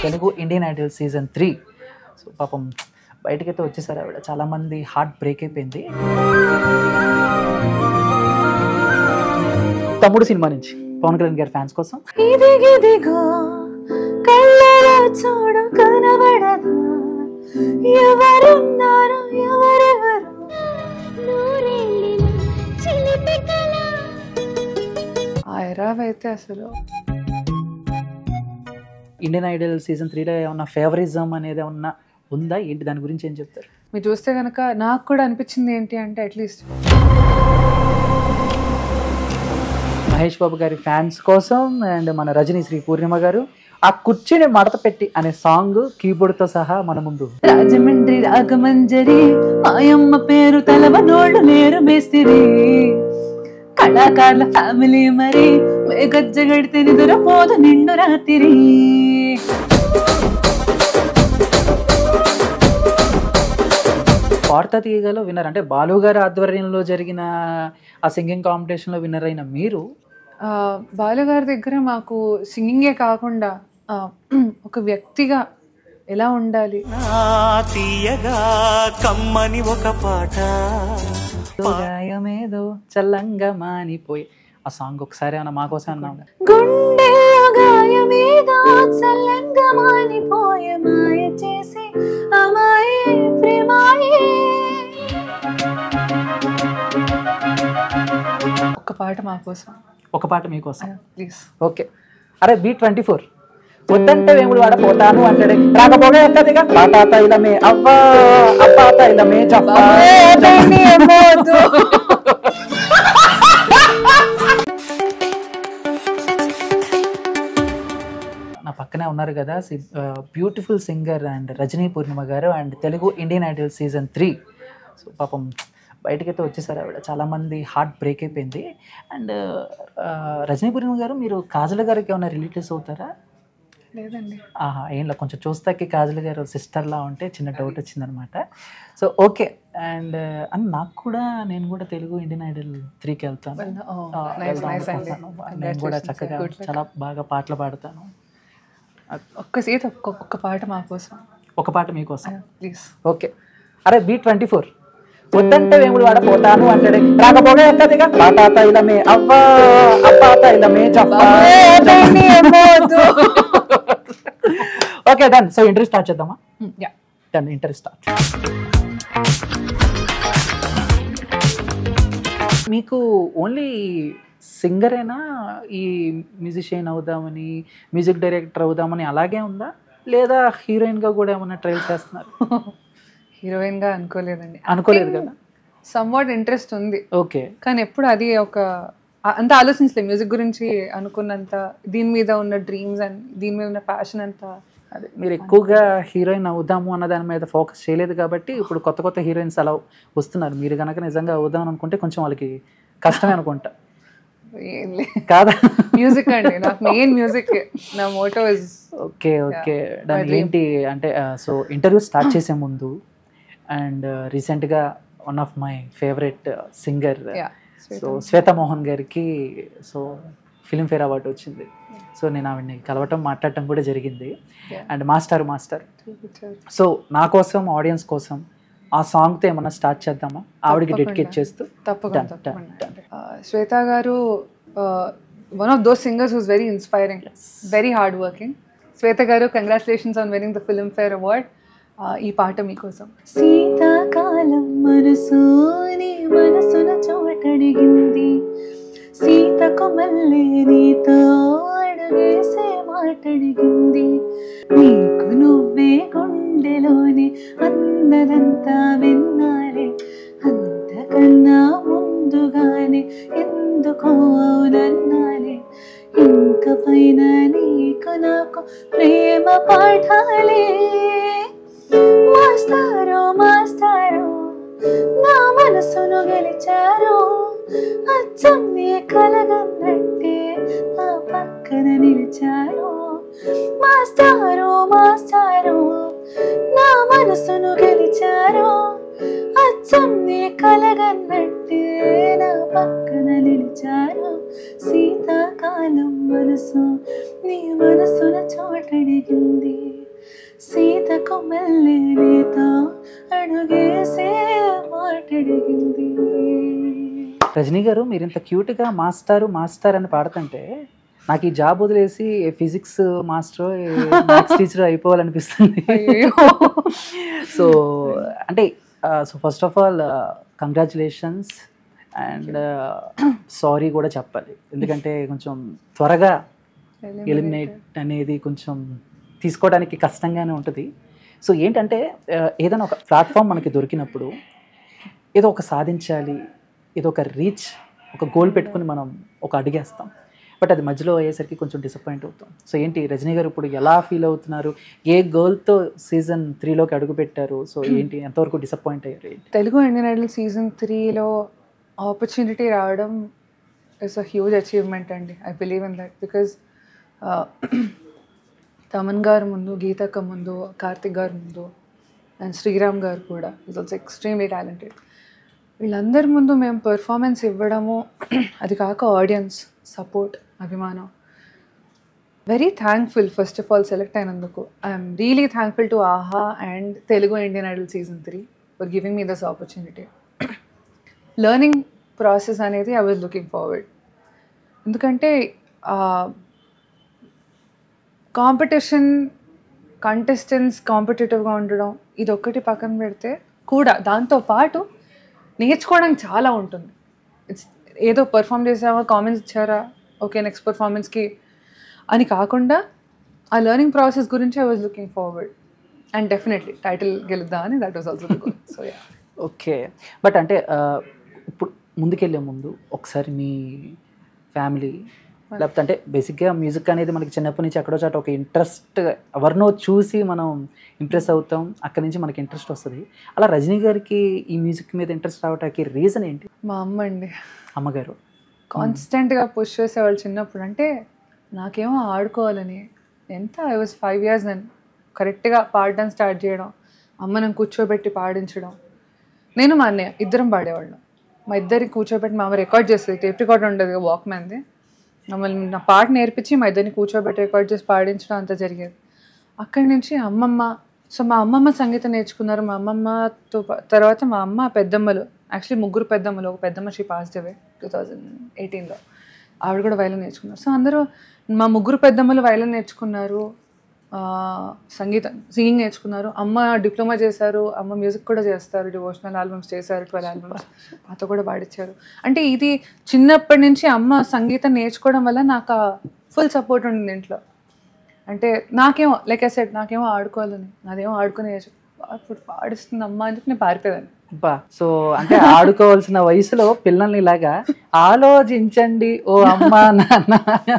Telugu Indian Idol season three so పాపం బయటకైతే వచ్చేసారు ఆవిడ చాలామంది హార్ట్ బ్రేక్ అయిపోయింది తమ్ముడు సినిమా నుంచి పవన్ కళ్యాణ్ గారి ఫ్యాన్స్ కోసం ఇదిగిదిగో కళ్ళలో చూడు కనబడదు ఎవరున్నారు ఎవరెవరు నూరెళ్ళిన చిలిపి కళ ఆ ఎరావ్ అయితే అసలు ఇండియన్ ఐడల్ సీజన్ త్రీలో ఏమన్నా ఫేవరిజం అనేది ఏమన్నా ఉందా ఏంటి దాని గురించి ఏం చెప్తారు మీరు చూస్తే కనుక నాకు కూడా అనిపించింది ఏంటి అంటే అట్లీస్ట్ మహేష్ బాబు గారి ఫ్యాన్స్ కోసం అండ్ మన రజనీ శ్రీ పూర్ణిమ గారు ఆ కుర్చీని మడత పెట్టి అనే సాంగ్ కీబోర్డ్తో సహా మన ముందు రాజమండ్రి రాగమంజరి మాయమ్మ పేరు తలవనోళ్ళు లేరు మేస్తిరి కళాకారుల ఫ్యామిలీ మరి మేగజ్జగడితే నిద్రపోదు నిండు రాత్రి వార్త తీయగలో విన్నర్ అంటే బాలు గారి ఆధ్వర్యంలో జరిగిన ఆ సింగింగ్ కాంపిటీషన్లో విన్నర్ అయిన మీరు ఆ, బాలు గారి దగ్గర మాకు సింగింగే కాకుండా ఆ, ఒక వ్యక్తిగా ఎలా ఉండాలి నా తీయగా కమ్మని ఒక పాట గాయమేదో చల్లంగా మానిపోయి ఆ సాంగ్ ఒకసారి ఏమన్నా మాకోసం అన్నాం గుండె గాయమీద చల్లంగా మానిపోయే మాయ చేసి అమాయే ప్రేమాయే ఒక పాట మా కోసం ఒక పాట మీకోసం ప్లీజ్ ఓకే అరే బీ ట్వంటీ ఫోర్ వద్దంటే వేముడు వాడ పోతాను అంటాడే రాకపోగా ఎక్కదిగా పాతా తైలమే అవ్వా అప్పా తైలమే జవ్వా నా పక్కనే ఉన్నారు కదా beautiful singer and Rajani Purnima garu and Telugu Indian Idol season three so పాపం బయటకైతే వచ్చేసారు ఆవిడ చాలామంది హార్ట్ బ్రేక్ అయిపోయింది అండ్ రజనీ పూర్ణిమ గారు మీరు కాజల గారికి ఏమైనా రిలేటివ్స్ అవుతారా లేదండి ఆహా ఏం లేదు కొంచెం చూస్తాకి కాజల్ గారు సిస్టర్లా ఉంటే చిన్న డౌట్ వచ్చిందనమాట సో ఓకే అండ్ అండ్ నాకు కూడా నేను కూడా తెలుగు ఇండియన్ ఐడల్ త్రీకి వెళ్తాను Well, oh, ఆ, nice, వెళ్దాం nice అండి. అనుకుంటున్నాను. నేను కూడా Congratulations, చక్కగా good luck. చాలా బాగా పాటలు పాడతాను ఒక్క సీత ఒక్క ఒక్క పాట మా కోసం ఒక పాట మీకోసం ప్లీజ్ ఓకే అరే బీ ట్వంటీ ఫోర్ వద్దంటే వేముడు వాడ పోతాను అంటాడే రాకపోగా ఎక్కదిగా పాతా తైలమే అవ్వా అప్పా తైలమే జవ్వా okay done so interview start చేద్దామా యా డన్ ఇంటర్వ్యూ స్టార్ట్ మీకు ఓన్లీ సింగరేనా ఈ మ్యూజిషియన్ అవుదామని మ్యూజిక్ డైరెక్టర్ అవుదామని అలాగే ఉందా లేదా హీరోయిన్గా కూడా ఏమైనా ట్రైల్ చేస్తున్నారు హీరోయిన్ గా అనుకోలేదండి అనుకోలేదు కదా సమ్వాట్ ఇంట్రెస్ట్ ఉంది ఓకే కానీ ఎప్పుడు అది ఒక ఆ- అంత ఆలోచించలేదు మ్యూజిక్ గురించి అనుకున్నంత దీని మీద ఉన్న డ్రీమ్స్ అండ్ దీని మీద ఉన్న ప్యాషన్ అంతా అదే మీరు ఎక్కువగా హీరోయిన్ అవుదాము అన్న దాని మీద ఫోకస్ చేయలేదు కాబట్టి ఇప్పుడు కొత్త కొత్త హీరోయిన్స్ అలా వస్తున్నారు మీరు కనుక నిజంగా అవుదాం అనుకుంటే కొంచెం వాళ్ళకి కష్టమే అనుకుంటా ఏం లేదు కాదా మ్యూజిక్ అండి నాకు మెయిన్ మ్యూజిక్ నా మోటో ఇస్ ఓకే ఓకే దాని dream. ఏంటి అంటే సో ఇంటర్వ్యూ స్టార్ట్ చేసే ముందు అండ్ రీసెంట్గా one of my favourite singer yeah so Shweta Mohan గారికి సో ఫిలింఫేర్ అవార్డు వచ్చింది సో నేను ఆవిడని కలవటం మాట్లాడటం కూడా జరిగింది Yeah. And master master so నా కోసం ఆడియన్స్ కోసం ఆ సాంగ్తో ఏమన్నా స్టార్ట్ చేద్దామా ఆవిడకి తప్పకుండా. డెడికేట్ చేస్తూ తప్పకుండా Done, done, తప్పకుండా ఆ, Shweta garu one of those singers who's very inspiring very hard working Shweta garu congratulations on winning the Filmfare award ఈ పాట మీకోసం శీతాకాలం మనసుని మనసున చోటడిగింది సీతకు మళ్ళీ నీతో అడుగేసే మాటడిగింది నీకు నువ్వే గుండెలోని అందదంతా విన్నాలే అంతకన్నా ముందుగానే ఎందుకో అవునన్నాలే ఇంక పైన నీకు నాకు ప్రేమ పాఠాలే మాస్టారో మాస్టారో నా మనసును గెలిచారు అచ్చం నీ కలగన్నట్టే ఆ పక్కన నిలిచారు మాస్టారో మాస్టారో నా మనసును గెలిచారు అచ్చం నీ కలగన్నట్టే నా పక్కన నిలిచారు శీతాకాలం మనసు నీ మనసున చోటడిగింది సీతకు మెల్లెలేత అడుగేసే మాటడిగింది రజనీ గారు మీరు ఇంత క్యూట్గా మాస్టారు మాస్టర్ అని పాడుతుంటే నాకు ఈ జాబ్ వదిలేసి ఫిజిక్స్ మాస్టర్ మ్యాథ్స్ టీచర్ అయిపోవాలనిపిస్తుంది అయ్యో. సో అంటే so first of all congratulations and sorry కూడా చెప్పాలి ఎందుకంటే కొంచెం త్వరగా ఎలిమినేట్ అనేది కొంచెం తీసుకోవడానికి కష్టంగానే ఉంటుంది సో ఏంటంటే ఆ, ఏదైనా ఒక ప్లాట్ఫామ్ మనకి దొరికినప్పుడు ఏదో ఒక సాధించాలి ఏదో ఒక రీచ్ ఒక గోల్ పెట్టుకుని మనం ఒక అడిగేస్తాం బట్ అది మధ్యలో అయ్యేసరికి కొంచెం డిసప్పాయింట్ అవుతాం సో ఏంటి రజనీ గారు ఇప్పుడు ఎలా ఫీల్ అవుతున్నారు ఏ గోల్తో సీజన్ త్రీలోకి అడుగు పెట్టారు సో ఏంటి ఎంతవరకు డిసప్పాయింట్ అయ్యారు ఏంటి తెలుగు ఇండియన్ ఐడల్ సీజన్ త్రీలో ఆపర్చునిటీ రావడం ఇస్ అ హ్యూజ్ అచీవ్మెంట్ అండి I believe in that because Thaman garu ముందు గీతక్క ముందు కార్తిక్ గారు ముందు అండ్ శ్రీరామ్ గారు కూడా ఇస్ ఆల్సో ఎక్స్ట్రీమ్లీ టాలెంటెడ్ వీళ్ళందరి ముందు మేము పెర్ఫార్మెన్స్ ఇవ్వడము అది కాక ఆడియన్స్ సపోర్ట్ అభిమానం very thankful first of all select అయినందుకు I'm really thankful to Aha and Telugu Indian Idol season three for giving me this opportunity learning process అనేది ఐ వాజ్ లుకింగ్ ఫార్వర్డ్ ఎందుకంటే కాంపిటీషన్ కంటెస్టెంట్స్ కాంపిటేటివ్గా ఉండడం ఇది ఒక్కటి పక్కన పెడితే కూడా దాంతో పాటు నేర్చుకోవడానికి చాలా ఉంటుంది ఇట్స్ ఏదో పర్ఫామ్ చేసావా కామెంట్స్ ఇచ్చారా ఓకే నెక్స్ట్ పర్ఫార్మెన్స్కి అని కాకుండా ఆ లెర్నింగ్ ప్రాసెస్ గురించి I was looking forward and definitely title గెలుద్దా అని that was also so yeah okay but అంటే ఆ, ఇప్పుడు ముందుకెళ్ళే ముందు ఒకసారి మీ ఫ్యామిలీ లేకపోతే అంటే బేసిక్గా మ్యూజిక్ అనేది మనకి చిన్నప్పటి నుంచి ఎక్కడో చాట ఒక ఇంట్రెస్ట్ ఎవరినో చూసి మనం ఇంప్రెస్ అవుతాం అక్కడి నుంచి మనకి ఇంట్రెస్ట్ వస్తుంది అలా రజనీ గారికి ఈ మ్యూజిక్ మీద ఇంట్రెస్ట్ రావడానికి రీజన్ ఏంటి మా అమ్మ అండి అమ్మగారు కాన్స్టెంట్గా పుష్ చేసేవాళ్ళు చిన్నప్పుడు అంటే నాకేమో ఆడుకోవాలని ఎంత ఐ వాజ్ ఫైవ్ ఇయర్స్ నేను కరెక్ట్గా పాడడం స్టార్ట్ చేయడం అమ్మ నన్ను కూర్చోబెట్టి పాడించడం నేను మా అన్నయ్య ఇద్దరం పాడేవాళ్ళం మా ఇద్దరికి కూర్చోబెట్టి మా అమ్మ రికార్డ్ చేస్తుంది టేప్ రికార్డ్ ఉండదు వాక్ మ్యాన్ది మమ్మల్ని నా పాట నేర్పించి మా ఇద్దరిని కూర్చోబెట్టి రికార్డ్ చేసి పాడించడం అంతా జరిగేది అక్కడి నుంచి అమ్మమ్మ సో మా అమ్మమ్మ సంగీతం నేర్చుకున్నారు మా అమ్మమ్మతో పా- తర్వాత మా అమ్మ పెద్దమ్మలు యాక్చువల్లీ ముగ్గురు పెద్దమ్మలు ఒక పెద్దమ్మ she passed away two thousand ఎయిటీన్లో ఆవిడ కూడా వైలన్ నేర్చుకున్నారు సో అందరూ మా ముగ్గురు పెద్దమ్మలు వైలన్ నేర్చుకున్నారు ఆ, సంగీతం సింగింగ్ నేర్చుకున్నారు అమ్మ డిప్లొమా చేశారు అమ్మ మ్యూజిక్ కూడా చేస్తారు డివోషనల్ ఆల్బమ్స్ చేశారు ట్వెల్వ్ ఆల్బమ్స్ మాతో కూడా పాడించారు అంటే ఇది చిన్నప్పటి నుంచి అమ్మ సంగీతం నేర్చుకోవడం వల్ల నాకు ఫుల్ సపోర్ట్ ఉండింది ఇంట్లో అంటే నాకేమో లైక్ ఐ సెట్ నాకేమో ఆడుకోవాలని నాదేమో ఆడుకునే ఏజ్. అప్పుడు పాడిస్తుంది అమ్మ అని చెప్పి నేను పారిపోయేదాన్ని బా సో అంటే ఆడుకోవాల్సిన వయసులో పిల్లల్ని ఇలాగా ఆలోచించండి ఓ అమ్మ నాన్న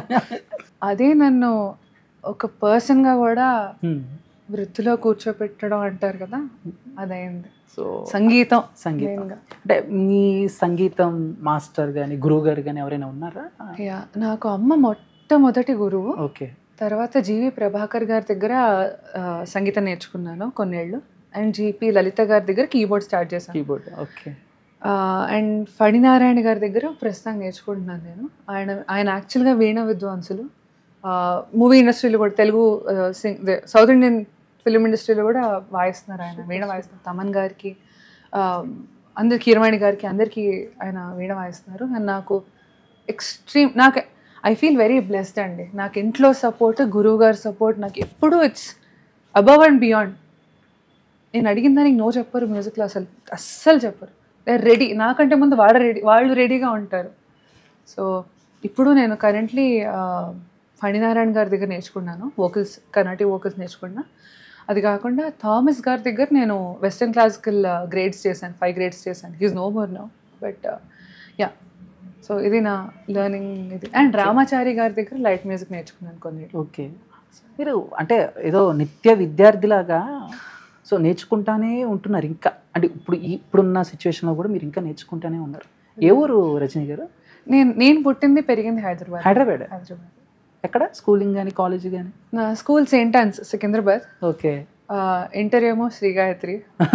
అదే నన్ను ఒక పర్సన్గా కూడా హ్మ్. వృత్తిలో కూర్చోపెట్టడం అంటారు కదా అదైంది సో సంగీతం సంగీతం మెయిన్గా అంటే మీ సంగీతం మాస్టర్ కానీ గురువు గారు కానీ ఎవరైనా ఉన్నారా యా నాకు అమ్మ మొట్టమొదటి గురువు ఓకే తర్వాత జీవి ప్రభాకర్ గారి దగ్గర ఆ, సంగీతం నేర్చుకున్నాను కొన్నేళ్ళు అండ్ జీపీ లలిత గారి దగ్గర కీబోర్డ్ స్టార్ట్ చేశాను కీబోర్డ్ ఓకే అండ్ ఫణినారాయణ గారి దగ్గర ప్రస్తుతం నేర్చుకుంటున్నాను నేను ఆయన ఆయన యాక్చువల్గా వీణ విద్వాంసులు మూవీ ఇండస్ట్రీలో కూడా Telugu sing south Indian film ఇండస్ట్రీలో కూడా వాయిస్తున్నారు ఆయన వీణ వాయిస్తున్నారు తమన్ గారికి ఆ, అందరికి కీరవాణి గారికి అందరికీ ఆయన వీణ వాయిస్తున్నారు అండ్ నాకు ఎక్స్ట్రీమ్ నాకు ఐ ఫీల్ వెరీ బ్లెస్డ్ అండి నాకు ఇంట్లో సపోర్ట్ గురువు గారి సపోర్ట్ నాకు ఎప్పుడూ ఇట్స్ అబవ్ అండ్ బియాండ్ నేను అడిగిన దానికి నో చెప్పరు మ్యూజిక్లో అసలు అస్సలు చెప్పరు రెడీ నాకంటే ముందు వాడు రెడీ వాళ్ళు రెడీగా ఉంటారు సో ఇప్పుడు నేను కరెంట్లీ ఫణినారాయణ గారి దగ్గర నేర్చుకున్నాను వోకల్స్ కర్ణాటక వోకల్స్ నేర్చుకున్నా అది కాకుండా థామస్ గారి దగ్గర నేను వెస్టర్న్ క్లాసికల్ గ్రేడ్స్ చేశాను ఫైవ్ గ్రేడ్స్ చేశాను he's no more no but yeah so ఇది నా లెర్నింగ్ ఇది అండ్ రామాచారి గారి దగ్గర లైట్ మ్యూజిక్ నేర్చుకున్నాను కొన్ని ఓకే మీరు అంటే ఏదో నిత్య విద్యార్థిలాగా సో నేర్చుకుంటానే ఉంటున్నారు ఇంకా అంటే ఇప్పుడు ఈ- ఇప్పుడున్న సిచ్యువేషన్లో కూడా మీరు ఇంకా నేర్చుకుంటానే ఉన్నారు ఏ ఊరు రజనీ గారు నేను నేను పుట్టింది పెరిగింది హైదరాబాద్ హైదరాబాద్ హైదరాబాద్ ఎక్కడ స్కూలింగ్ కానీ కాలేజ్ కానీ నా school saint Ann's Secunderabad okay inter ఏమో శ్రీ గాయత్రి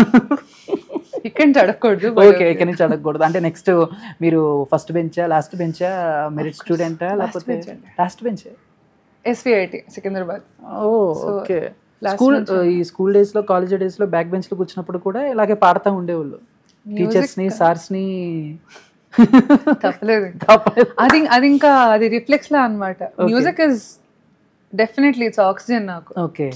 ఇక్కడి నుంచి అడగకూడదు ఓకే ఇక్కడి నుంచి అడగకూడదు అంటే నెక్స్ట్ మీరు ఫస్ట్ బెంచా లాస్ట్ బెంచా మెరిట్ స్టూడెంటా లేకపోతే bench అండి. లాస్ట్ బెంచ్ ఎస్విఐటి సికింద్రాబాద్ ఓ So, ఓకే Class స్కూల్ నుంచి. ఈ స్కూల్ డేస్ లో కాలేజ్ డేస్ లో బ్యాక్ బెంచ్ లో కూర్చున్నప్పుడు కూడా ఇలాగే పాడుతూ ఉండేవాళ్ళు టీచర్స్ ని సార్స్ ని తప్పలేదు అది అది ఇంకా అది రిఫ్లెక్స్ లా అనమాట music is definitely it's oxygen నాకు ఓకే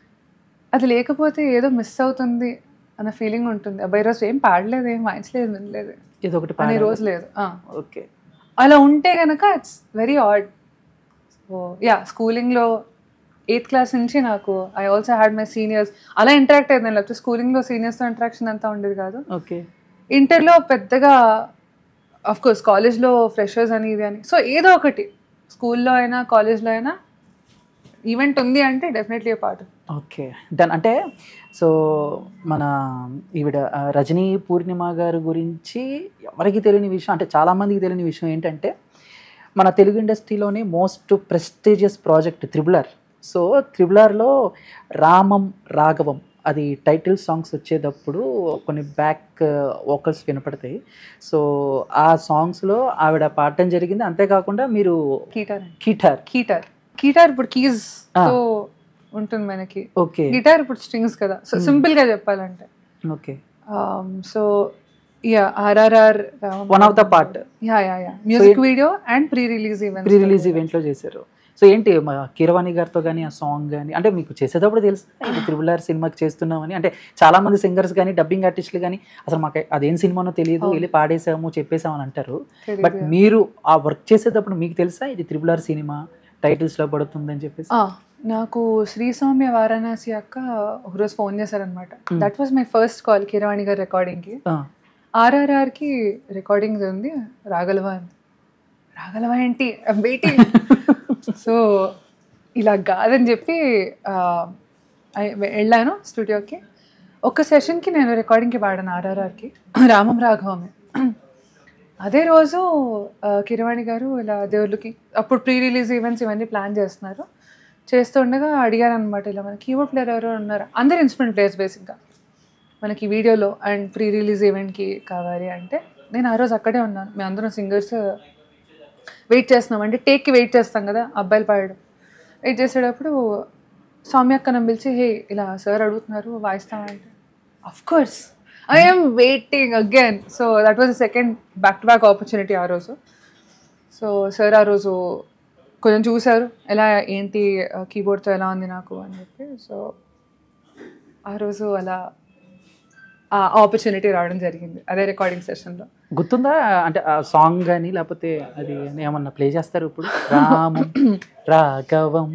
అది లేకపోతే ఏదో మిస్ అవుతుంది అన్న ఫీలింగ్ ఉంటుంది అబ్బాయి రోజు ఏం పాడలేదు ఏం వాయించలేదు వినలేదు ఇది ఒకటి అనే రోజు లేదు ఆ. ఓకే అలా ఉంటే కనుక it's very odd so yeah స్కూలింగ్లో ఎయిత్ క్లాస్ నుంచి నాకు I also had my seniors అలా ఇంటరాక్ట్ అయ్యింది లేకపోతే స్కూలింగ్లో సీనియర్స్తో ఇంటరాక్షన్ అంతా ఉండేది కాదు ఓకే ఇంటర్లో పెద్దగా అఫ్ కోర్స్ కాలేజ్లో ఫ్రెషర్స్ అని ఇది అని సో ఏదో ఒకటి స్కూల్లో అయినా కాలేజ్లో అయినా ఈవెంట్ ఉంది అంటే డెఫినెట్లీ పాట ఓకే డన్ అంటే సో మన ఈవిడ ఆ, రజనీ పూర్ణిమ గారి గురించి ఎవరికి తెలియని విషయం అంటే చాలామందికి తెలియని విషయం ఏంటంటే మన తెలుగు ఇండస్ట్రీలోనే most prestigious project triple R so త్రిబులర్లో రామం రాఘవం అది టైటిల్ సాంగ్స్ వచ్చేటప్పుడు కొన్ని బ్యాక్ వోకల్స్ వినపడతాయి సో ఆ సాంగ్స్లో ఆవిడ పాడటం జరిగింది అంతేకాకుండా మీరు కీటార్ కీటార్ కీటార్ కీటార్ ఇప్పుడు కీస్ Ah. తో ఉంటుంది మనకి ఓకే గిటార్ ఇప్పుడు స్ట్రింగ్స్ కదా సో సింపుల్ గా చెప్పాలంటే okay so yeah RRR one of the part yeah yeah yeah music video and pre release event pre release ఈవెంట్లో చేశారు సో ఏంటి మా కీరవాణి గారితో కానీ ఆ సాంగ్ కానీ అంటే మీకు చేసేటప్పుడు తెలుసు ఇది త్రిబుల్ ఆర్ సినిమాకి చేస్తున్నామని అంటే చాలా మంది సింగర్స్ కానీ డబ్బింగ్ ఆర్టిస్టులు కానీ అసలు మాకు అదేం సినిమానో తెలియదు వెళ్ళి పాడేసాము చెప్పేసాము అని అంటారు బట్ మీరు ఆ వర్క్ చేసేటప్పుడు మీకు తెలుసా ఇది త్రిబుల్ ఆర్ సినిమా టైటిల్స్ లో పడుతుందని చెప్పేసి నాకు శ్రీ సౌమ్య వారణాసి అక్క ఒకరోజు ఫోన్ చేశారనమాట that was my first call Keeravani గారి రికార్డింగ్కి ఆ, ఆర్ఆర్ఆర్కి రికార్డింగ్ ఉంది రాగలవా అని రాగలవా ఏంటి వెయిటింగ్ సో ఇలా కాదని చెప్పి ఆ, ఐ- వెళ్ళాను స్టూడియోకి ఒక సెషన్కి నేను రికార్డింగ్కి పాడాను ఆర్ఆర్ఆర్కి రామం రాఘవమే అదే రోజు ఆ, కిరవాణి గారు ఇలా దేవుళ్ళకి అప్పుడు ప్రీ రిలీజ్ ఈవెంట్స్ ఇవన్నీ ప్లాన్ చేస్తున్నారు చేస్తుండగా అడిగారు అనమాట ఇలా మన కీబోర్డ్ ప్లేయర్ ఎవరో ఉన్నారు అందరు ఇన్స్ట్రుమెంట్ ప్లేయర్స్ బేసిక్గా మనకి వీడియోలో అండ్ ప్రీ రిలీజ్ ఈవెంట్కి కావాలి అంటే నేను ఆ రోజు అక్కడే ఉన్నాను మేము అందరం సింగర్స్ వెయిట్ చేస్తున్నాం అంటే టేక్కి వెయిట్ చేస్తాం కదా అబ్బాయిలు పాడడం వెయిట్ చేసేటప్పుడు సౌమ్య అక్క నన్ను పిలిచి హే ఇలా సార్ అడుగుతున్నారు వాయిస్తామంటే of course I'm waiting again so that was second back to back opportunity ఆ రోజు సో సార్ ఆ రోజు కొంచెం చూశారు ఎలా ఏంటి కీబోర్డ్తో ఎలా ఉంది నాకు అని చెప్పి సో ఆ రోజు అలా ఆ ఆపర్చునిటీ రావడం జరిగింది అదే రికార్డింగ్ సెషన్లో గుర్తుందా అంటే ఆ సాంగ్ కానీ లేకపోతే అది ఏమన్నా ప్లే చేస్తారు ఇప్పుడు రామం రాఘవం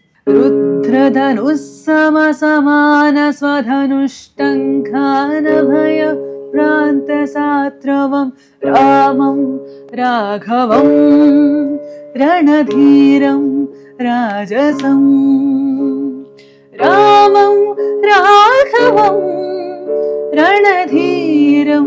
रुद्रधनुस्सम समान स्वधनुष्टङ्खानभय प्रान्तसात्रवं रामं राघवं रणधीरं राजसं रामं राघवं रणधीरं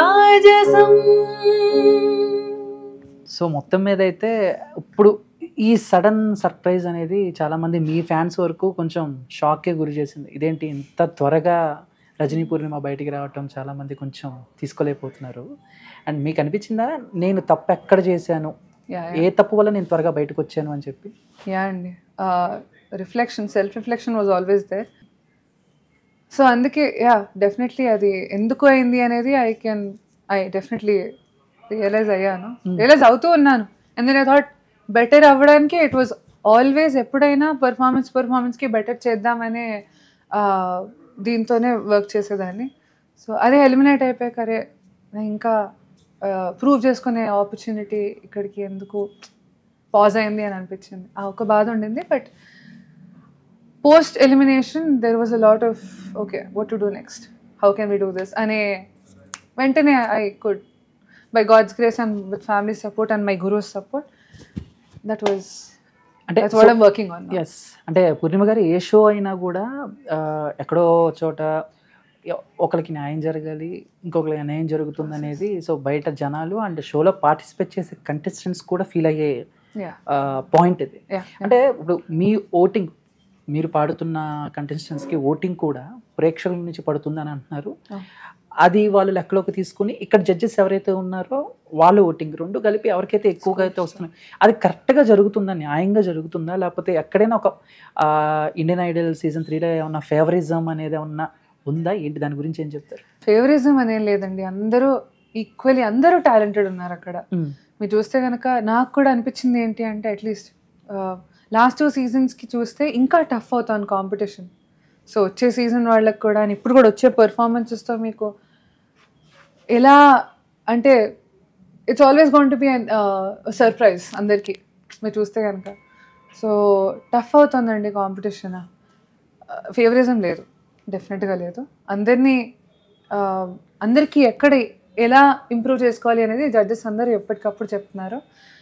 राजसम् సో మొత్తం మీద అయితే ఇప్పుడు ఈ సడన్ సర్ప్రైజ్ అనేది చాలా మంది మీ ఫ్యాన్స్ వరకు కొంచెం షాక్కే గురి చేసింది ఇదేంటి ఇంత త్వరగా రజనీ పూర్ణిమ బయటికి రావటం చాలా మంది కొంచెం తీసుకోలేకపోతున్నారు అండ్ మీకు అనిపించిందా నేను తప్పు ఎక్కడ చేశాను యా ఏ తప్పు వల్ల నేను త్వరగా బయటకు వచ్చాను అని చెప్పి యా అండి reflection self reflection was always there so అందుకే యా డెఫినెట్లీ అది ఎందుకు అయింది అనేది I can I definitely realise అయ్యాను రియలైజ్ అవుతూ ఉన్నాను and then I thought better అవ్వడానికి ఇట్ వాజ్ ఆల్వేస్ ఎప్పుడైనా పర్ఫార్మెన్స్ పర్ఫార్మెన్స్కి బెటర్ చేద్దామనే ఆ, దీంతోనే వర్క్ చేసేదాన్ని సో అదే ఎలిమినేట్ అయిపోయాక అరే నేను ఇంకా ప్రూవ్ చేసుకునే ఆపర్చునిటీ ఇక్కడికి ఎందుకు పాజ్ అయింది అని అనిపించింది ఆ ఒక బాధ ఉండింది but post elimination there was a lot of okay what to do next how can we do this అనే వెంటనే I could by God's grace and with family support and my gurus support that was అంటే that's what I'm working on yes అంటే పూర్ణిమ గారు ఏ show అయినా కూడా ఆ, ఎక్కడో చోట ఎ- ఒకరికి న్యాయం జరగాలి ఇంకొకరికి అన్యాయం జరుగుతుంది అనేది సో బయట జనాలు అండ్ షోలో పార్టిసిపేట్ చేసే కంటెస్టెంట్స్ కూడా ఫీల్ అయ్యే యా పాయింట్ ఇది యా అంటే ఇప్పుడు మీ ఓటింగ్ మీరు పాడుతున్న కంటెస్టెంట్స్కి ఓటింగ్ కూడా ప్రేక్షకుల నుంచి పడుతుందని అంటున్నారు Oh. అది వాళ్ళు లెక్కలోకి తీసుకుని ఇక్కడ జడ్జెస్ ఎవరైతే ఉన్నారో వాళ్ళు ఓటింగ్ రెండు కలిపి ఎవరికైతే ఎక్కువగా అయితే వస్తున్నాయి అది కరెక్ట్గా జరుగుతుందా న్యాయంగా జరుగుతుందా లేకపోతే ఎక్కడైనా ఒక ఆ, ఇండియన్ ఐడల్ సీజన్ త్రీలో ఏమన్నా ఫేవరిజం అనేది ఏమన్నా ఉందా ఏంటి దాని గురించి ఏం చెప్తారు ఫేవరిజం అనేం లేదండి అందరూ ఈక్వలీ అందరూ టాలెంటెడ్ ఉన్నారు అక్కడ మీరు చూస్తే కనుక నాకు కూడా అనిపించింది ఏంటి అంటే అట్లీస్ట్ లాస్ట్ టూ సీజన్స్కి చూస్తే ఇంకా టఫ్ అవుతాను కాంపిటీషన్ సో వచ్చే సీజన్ వాళ్ళకి కూడా and ఇప్పుడు కూడా వచ్చే పెర్ఫార్మెన్సెస్తో మీకు ఎలా అంటే ఇట్స్ ఆల్వేస్ గోన్ టు బి సర్ప్రైజ్ అందరికీ మీరు చూస్తే కనుక సో టఫ్ అవుతుందండి కాంపిటీషన్ ఫేవరిజం లేదు డెఫినెట్గా లేదు అందరినీ uh, అందరికీ ఎక్కడ ఎలా ఇంప్రూవ్ చేసుకోవాలి అనేది జడ్జెస్ అందరూ ఎప్పటికప్పుడు చెప్తున్నారు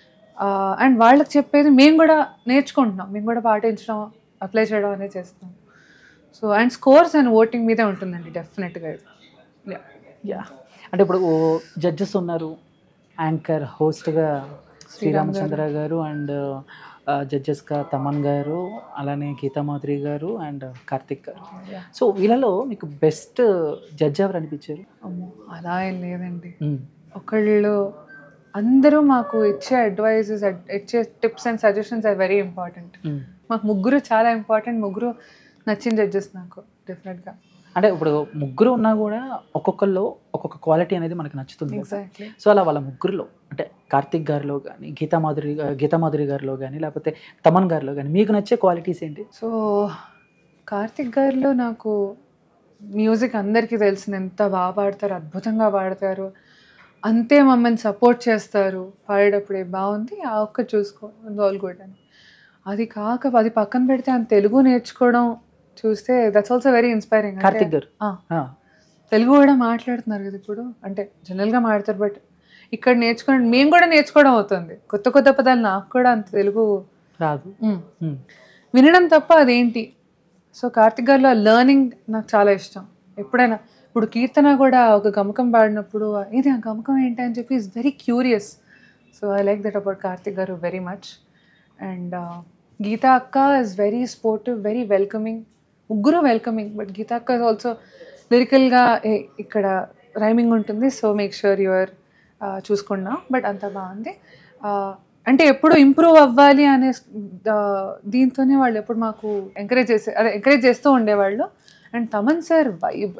అండ్ వాళ్ళకి చెప్పేది మేము కూడా నేర్చుకుంటున్నాం మేము కూడా పాటించడం అప్లై చేయడం అనేది చేస్తున్నాం so and scores and voting మీదే ఉంటుందండి డెఫినెట్గా ఇది Yeah. యా అంటే ఇప్పుడు జడ్జెస్ ఉన్నారు యాంకర్ హోస్ట్గా శ్రీరామచంద్ర గారు అండ్ జడ్జెస్గా తమన్ గారు అలానే గీతామాధురి గారు అండ్ కార్తిక్ గారు Yeah. సో వీళ్ళలో మీకు బెస్ట్ జడ్జ్ ఎవరు అనిపించారు అమ్మో అలా ఏం లేదండి ఒకళ్ళు అందరూ మాకు ఇచ్చే అడ్వైజెస్ ఇచ్చే tips and suggestions are very important మాకు ముగ్గురు చాలా ఇంపార్టెంట్ ముగ్గురు నచ్చిన జడ్జెస్ నాకు డెఫినెట్గా అంటే ఇప్పుడు ముగ్గురు ఉన్నా కూడా ఒక్కొక్కళ్ళు ఒక్కొక్క క్వాలిటీ అనేది మనకు నచ్చుతుంది కదా. ఎగ్జాక్ట్లీ సో అలా వాళ్ళ ముగ్గురులో అంటే కార్తిక్ గారిలో కానీ గీతామాధురి గీతామాధురి గారిలో కానీ లేకపోతే తమన్ గారిలో కానీ మీకు నచ్చే క్వాలిటీస్ ఏంటి సో కార్తిక్ గారిలో నాకు మ్యూజిక్ అందరికీ తెలిసింది ఎంత బాగా పాడతారు అద్భుతంగా పాడతారు అంతే మమ్మల్ని సపోర్ట్ చేస్తారు పాడేటప్పుడే బాగుంది ఆ ఒక్క చూసుకో ఆల్ గుడ్ అని అది కాక అది పక్కన పెడితే ఆయన తెలుగు నేర్చుకోవడం చూస్తే that's also very inspiring Karthik గారు ఆ. ఆ, తెలుగు కూడా మాట్లాడుతున్నారు కదా ఇప్పుడు అంటే జనరల్గా మాట్లాడతారు బట్ ఇక్కడ నేర్చుకోవడం మేము కూడా నేర్చుకోవడం అవుతుంది కొత్త కొత్త పదాలు నాకు కూడా అంత తెలుగు రాదు మ్, ఉమ్, వినడం తప్ప అదేంటి సో కార్తిక్ గారిలో లెర్నింగ్ నాకు చాలా ఇష్టం ఎప్పుడైనా ఇప్పుడు కీర్తన కూడా ఒక గమకం పాడినప్పుడు ఇది ఆ గమకం ఏంటి అని చెప్పి is very curious so I like that about Karthik గారు వెరీ మచ్ అండ్ గీతా అక్క is very sportive very welcoming ముగ్గురు వెల్కమింగ్ బట్ గీతా అక్క ఇస్ ఆల్సో లిరికల్గా ఇక్కడ రైమింగ్ ఉంటుంది సో మేక్ షూర్ యువర్ చూసుకున్నా బట్ అంత బాగుంది Uh, అంటే ఎప్పుడు ఇంప్రూవ్ అవ్వాలి అనే ఆ, దీంతోనే వాళ్ళు ఎప్పుడు మాకు ఎంకరేజ్ చేసే అదే ఎంకరేజ్ చేస్తూ ఉండేవాళ్ళు అండ్ తమన్ సార్ వైబ్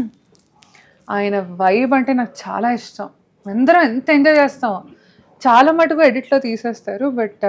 ఆయన వైబ్ అంటే నాకు చాలా ఇష్టం అందరం ఎంత ఎంజాయ్ చేస్తాం చాలా మటుకు ఎడిట్లో తీసేస్తారు బట్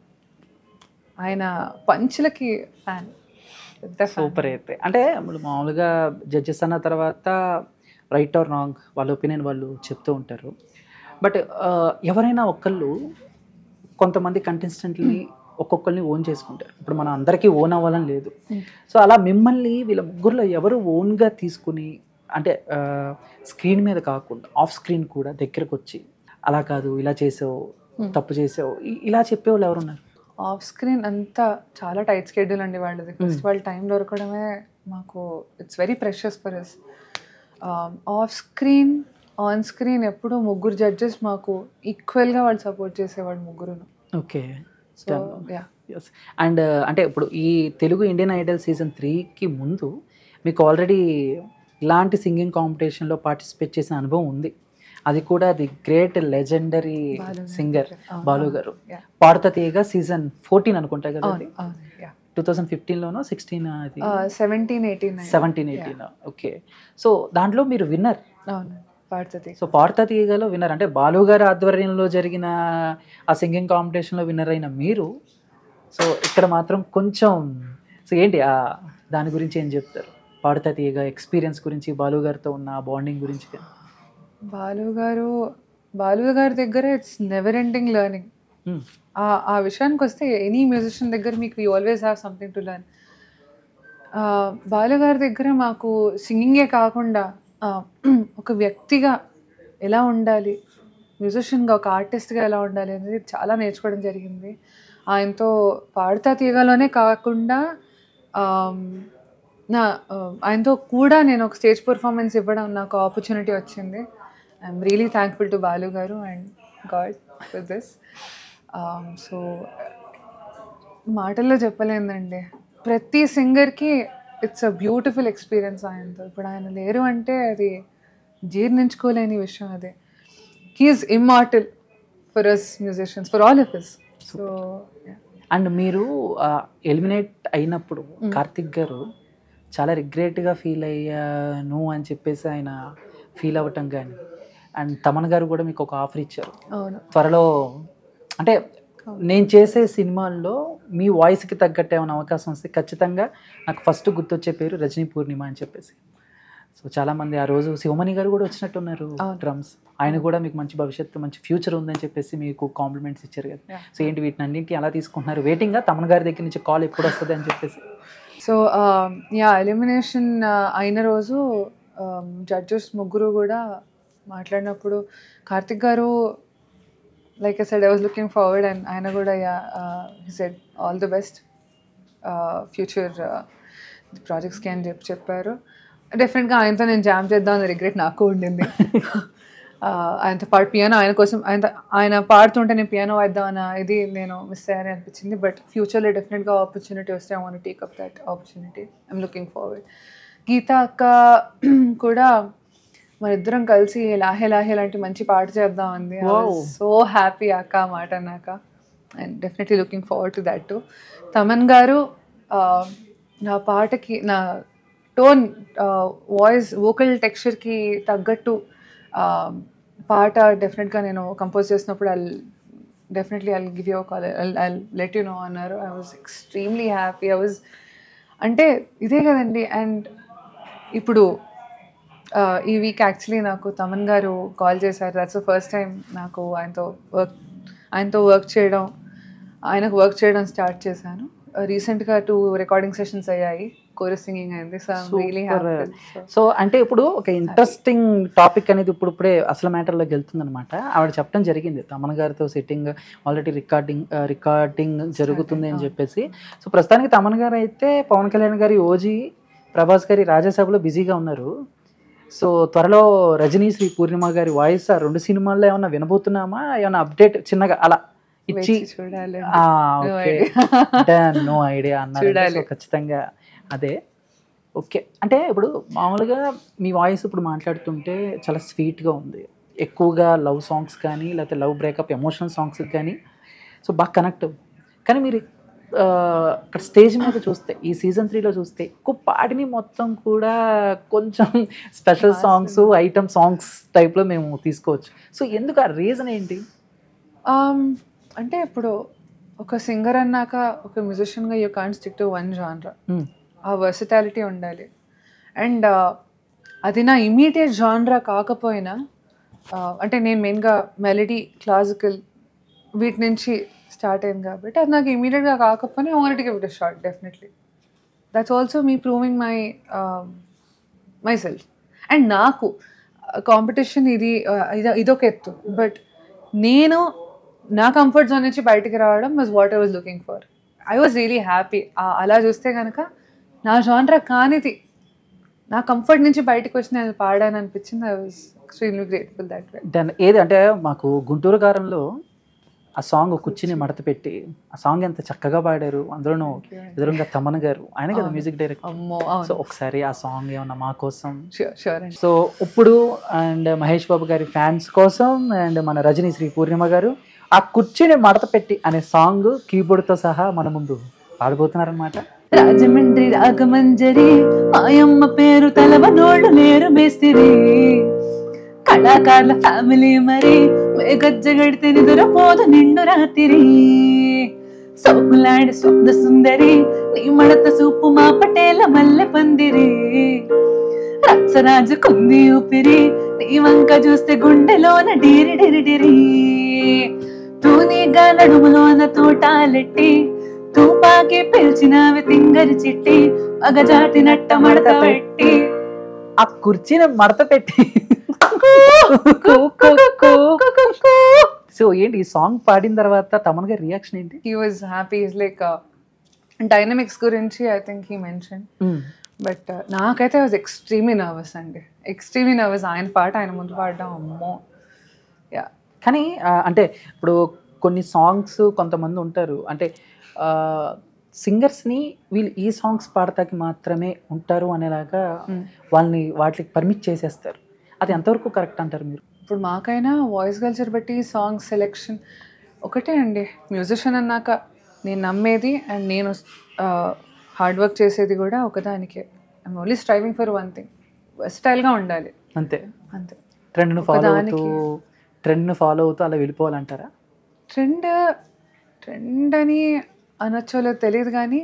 ఆయన పంచులకి ఫ్యాన్ పెద్ద fan. సూపర్ అయితే అంటే ఇప్పుడు మామూలుగా జడ్జెస్ అన్న తర్వాత రైట్ ఆర్ రాంగ్ వాళ్ళ ఒపీనియన్ వాళ్ళు చెప్తూ ఉంటారు బట్ ఎవరైనా ఒకళ్ళు కొంతమంది కంటెస్టెంట్ని ఒక్కొక్కరిని ఓన్ చేసుకుంటారు ఇప్పుడు మనం అందరికీ ఓన్ అవ్వాలని లేదు Mm. సో అలా మిమ్మల్ని వీళ్ళ ముగ్గురులో ఎవరు ఓన్గా తీసుకుని అంటే స్క్రీన్ మీద కాకుండా ఆఫ్ స్క్రీన్ కూడా దగ్గరకు వచ్చి అలా కాదు ఇలా చేసావు Hmm. తప్పు చేసావు ఇ- ఇలా చెప్పేవాళ్ళు ఎవరున్నారు ఆఫ్ స్క్రీన్ అంతా చాలా టైట్ స్కెడ్యూల్ అండి వాళ్ళది ఫస్ట్ వాళ్ళ టైం దొరకడమే మాకు it's very precious for us off screen on screen ఎప్పుడు ముగ్గురు జడ్జెస్ మాకు ఈక్వల్గా వాళ్ళు సపోర్ట్ చేసేవాళ్ళు ముగ్గురును okay so yeah yes and అంటే ఇప్పుడు ఈ తెలుగు ఇండియన్ ఐడల్ సీజన్ త్రీకి ముందు మీకు ఆల్రెడీ ఇలాంటి సింగింగ్ కాంపిటీషన్లో పార్టిసిపేట్ చేసిన అనుభవం ఉంది అది కూడా ది గ్రేట్ లెజెండరీ బాలు గారు. సింగర్ అవును, బాలు అవును. గారు Yeah. పాడుతా తీయగా సీజన్ ఫోర్టీన్ అనుకుంటా కదా అవును అవును యా టూ థౌసండ్ ఫిఫ్టీన్లోనో సిక్స్టీన్ అది seventeen eighteen seventeen eighteen okay so దాంట్లో మీరు విన్నర్ అవును పాడుతుంది సో పాడుతా తీయగలో విన్నర్ అంటే బాలు గారి ఆధ్వర్యంలో జరిగిన ఆ సింగింగ్ కాంపిటీషన్లో విన్నర్ అయిన మీరు సో ఇక్కడ మాత్రం కొంచెం సో ఏంటి ఆ దాని గురించి ఏం చెప్తారు పాడుతా తీయగా ఎక్స్పీరియన్స్ గురించి బాలు గారితో ఉన్న బాండింగ్ గురించి కానీ. బాలు గారు బాలు గారి దగ్గర it's never ending learning Hmm. ఆ ఆ విషయానికి వస్తే ఎనీ మ్యూజిషియన్ దగ్గర మీకు you always have something to learn Balu గారి దగ్గర మాకు సింగింగే కాకుండా ఆ, ఒక వ్యక్తిగా ఎలా ఉండాలి మ్యూజిషియన్గా ఒక ఆర్టిస్ట్గా ఎలా ఉండాలి అనేది చాలా నేర్చుకోవడం జరిగింది ఆయనతో పాడుతా తీయగలోనే కాకుండా ఆమ్, నా ఆ, ఆయనతో కూడా నేను ఒక స్టేజ్ పర్ఫార్మెన్స్ ఇవ్వడం నాకు ఆపర్చునిటీ వచ్చింది I'm really thankful to Balu గారు and God for this so మాటల్లో చెప్పలేదండి ప్రతి సింగర్కి ఇట్స్ అ బ్యూటిఫుల్ ఎక్స్పీరియన్స్ ఆయనతో ఇప్పుడు ఆయన లేరు అంటే అది జీర్ణించుకోలేని విషయం అదే he's immortal for us musicians for all of us so and మీరు ఎలిమినేట్ అయినప్పుడు కార్తిక్ గారు చాలా రిగ్రెట్గా ఫీల్ అయ్యాను అని చెప్పేసి ఆయన ఫీల్ అవ్వటం కానీ అండ్ తమన్ గారు కూడా మీకు ఒక ఆఫర్ ఇచ్చారు అవును త్వరలో అంటే నేను చేసే సినిమాల్లో మీ వాయిస్కి తగ్గట్టు ఏమైనా అవకాశం వస్తే ఖచ్చితంగా నాకు ఫస్ట్ గుర్తొచ్చే పేరు రజనీ పూర్ణిమ అని చెప్పేసి సో చాలామంది ఆ రోజు శివమణి గారు కూడా వచ్చినట్టున్నారు అవును. డ్రమ్స్ ఆయన కూడా మీకు మంచి భవిష్యత్తు మంచి ఫ్యూచర్ ఉందని చెప్పేసి మీకు కాంప్లిమెంట్స్ ఇచ్చారు కదా Yeah. సో ఏంటి వీటిని అన్నింటి అలా తీసుకుంటున్నారు వెయిటింగ్గా తమన్ గారి దగ్గర నుంచి కాల్ ఎప్పుడు వస్తుంది అని చెప్పేసి సో యా ఎలిమినేషన్ అయిన రోజు జడ్జెస్ ముగ్గురు కూడా మాట్లాడినప్పుడు కార్తిక్ గారు like I said I was looking forward and ఆయన కూడా yeah he said all the best future ప్రాజెక్ట్స్కి అని చెప్పి చెప్పారు డెఫినెట్గా ఆయనతో నేను జామ్ చేద్దాం అనే రిగ్రెట్ నాకు ఉండింది Uh, ఆయనతో పాటు పియానో ఆయన కోసం ఆయన ఆయన పాడుతుంటే నేను పియానో వాయిద్దాం అన్న ఇది నేను మిస్ అయ్యాని అనిపించింది బట్ ఫ్యూచర్లో డెఫినెట్గా ఆపర్చునిటీ వస్తే I want take up that opportunity I'm looking forward Geetha అక్క కూడా మన ఇద్దరం కలిసి లాహే లాహే లాంటి మంచి పాట చేద్దాం అంది Wow. సో హ్యాపీ అక్క ఆ మాట అన్నాక and definitely looking forward to that to Thaman గారు ఆ, నా పాటకి నా టోన్ వాయిస్ వోకల్ టెక్స్చర్కి తగ్గట్టు ఆ, పాట డెఫినెట్గా నేను కంపోజ్ చేసినప్పుడు I definitely I give you call I let you know అన్నారు I was extremely happy I was అంటే ఇదే కదండి అండ్ ఇప్పుడు ఆ, ఈ వీక్ యాక్చువల్లీ నాకు తమన్ గారు కాల్ చేశారు దట్స్ ఫస్ట్ టైం నాకు ఆయనతో వర్క్ ఆయనతో వర్క్ చేయడం ఆయనకు వర్క్ చేయడం స్టార్ట్ చేశాను రీసెంట్గా టూ రికార్డింగ్ సెషన్స్ అయ్యాయి కోరస్ సింగింగ్ అయింది so really Super. Happy so అంటే ఇప్పుడు ఒక ఇంట్రెస్టింగ్ టాపిక్ అనేది ఇప్పుడు ఇప్పుడే అసలు మ్యాటర్లోకి వెళ్తుంది అనమాట ఆవిడ చెప్పడం జరిగింది తమన్ గారితో సెట్టింగ్ ఆల్రెడీ రికార్డింగ్ రికార్డింగ్ జరుగుతుంది అని చెప్పేసి సో ప్రస్తుతానికి తమన్ గారు అయితే పవన్ కళ్యాణ్ గారి ఓజీ ప్రభాస్ గారి రాజ్యసభలో బిజీగా ఉన్నారు సో త్వరలో రజనీ శ్రీ పూర్ణిమ గారి వాయిస్ ఆ రెండు సినిమాల్లో ఏమన్నా వినబోతున్నామా ఏమన్నా అప్డేట్ చిన్నగా అలా ఇచ్చి చూడాలి No okay idea. No idea అన్నారు చూడాలి. సో ఖచ్చితంగా అదే ఓకే అంటే ఇప్పుడు మామూలుగా మీ వాయిస్ ఇప్పుడు మాట్లాడుతుంటే చాలా స్వీట్గా ఉంది ఎక్కువగా లవ్ సాంగ్స్ కానీ లేకపోతే లవ్ బ్రేకప్ ఎమోషనల్ సాంగ్స్ కానీ సో బాగా కనెక్ట్ కానీ మీరు ఆ, అక్కడ స్టేజ్ మీద చూస్తే ఈ సీజన్ త్రీలో చూస్తే ఎక్కువ పాడిని మొత్తం కూడా కొంచెం స్పెషల్ సాంగ్స్ ఐటమ్ సాంగ్స్ టైప్లో మేము తీసుకోవచ్చు సో ఎందుకు ఆ రీజన్ ఏంటి Um, అంటే ఇప్పుడు ఒక సింగర్ అన్నాక ఒక మ్యూజిషియన్గా you can't stick to one genre Hmm. ఆ వర్సిటాలిటీ ఉండాలి అండ్ అది నా ఇమీడియట్ జాన్రా కాకపోయినా uh, అంటే నేను మెయిన్గా మెలడీ క్లాసికల్ వీటి నుంచి స్టార్ట్ అయింది కాబట్టి అది నాకు ఇమీడియట్గా కాకపోయినా I want give it shot definitely that's also me proving my my self and నాకు కాంపిటీషన్ ఇది uh, ఇది ఇదొక ఎత్తు బట్ నేను నా కంఫర్ట్ జోన్ నుంచి బయటికి రావడం was what I was looking for I was really happy అలా చూస్తే కనుక నా జాన్రా కానిది నా కంఫర్ట్ నుంచి బయటకు వచ్చి నేను పాడాను అనిపించింది I was extremely grateful that way దాని ఏది అంటే మాకు గుంటూరు కారంలో ఆ సాంగ్ కుర్చీని మడత పెట్టి ఆ సాంగ్ ఎంత చక్కగా పాడారు అందులోనూ ఎదురుగా తమన్ గారు ఆయన కదా మ్యూజిక్ డైరెక్టర్ అమ్మో సో అవును ఒకసారి ఆ సాంగ్ ఏమన్నా మా కోసం షూర్ షూర్ అండి సో ఇప్పుడు అండ్ మహేష్ బాబు గారి ఫ్యాన్స్ కోసం అండ్ మన రజనీ శ్రీ పూర్ణిమ గారు ఆ కుర్చీని మడత పెట్టి అనే సాంగ్ కీబోర్డ్తో సహా మన ముందు పాడబోతున్నారనమాట రాజమండ్రి రాగమంజరి మాయమ్మ పేరు తలవనోళ్ళు లేరు మేస్తిరి కళాకారుల ఫ్యామిలీ మరి మేగజ్జగడితే నిదురపోదు నిండు రాత్రి సౌకులాడి స్వప్న సుందరి నీ మడత సూపు మా పటేల మల్లె పందిరి రచ్చరాజు కుంది ఊపిరి నీ వంక చూస్తే గుండెలోన డీరి డిరి డిరి తూనీగా నడుములోన తోటాలెట్టి తూపాకి పిలిచినవి తింగరి చిట్టి మగజాతి నట్ట మడత పెట్టి ఆ కుర్చీని మడత పెట్టి సో ఏంటి ఈ సాంగ్ పాడిన తర్వాత తమన్ గారి రియాక్షన్ ఏంటి he was happy is like dynamics గురించి I think he mention but నాకైతే వాజ్ ఎక్స్ట్రీమ్లీ నర్వస్ అండి ఎక్స్ట్రీమ్లీ నర్వస్ ఆయన పాట ఆయన ముందు పాడడం అమ్మో యా కానీ ఆ, అంటే ఇప్పుడు కొన్ని సాంగ్స్ కొంతమంది ఉంటారు అంటే సింగర్స్ని వీళ్ళు ఈ సాంగ్స్ పాడతాకి మాత్రమే ఉంటారు అనేలాగా వాళ్ళని వాటికి పర్మిట్ చేసేస్తారు అది ఎంతవరకు కరెక్ట్ అంటారు మీరు ఇప్పుడు మాకైనా వాయిస్ కల్చర్ బట్టి సాంగ్ సెలెక్షన్ ఒకటే అండి మ్యూజిషియన్ అన్నాక నేను నమ్మేది అండ్ నేను హార్డ్ వర్క్ చేసేది కూడా ఒకదానికే I'm only striving for one thing వెస్టైల్గా ఉండాలి అంతే అంతే ట్రెండ్ను ఫాలో అవుతూ ఒకదానికి. ట్రెండ్ను ఫాలో అవుతూ అలా వెళ్ళిపోవాలంటారా ట్రెండ్ ట్రెండ్ అని అనొచ్చో లేదో తెలియదు కానీ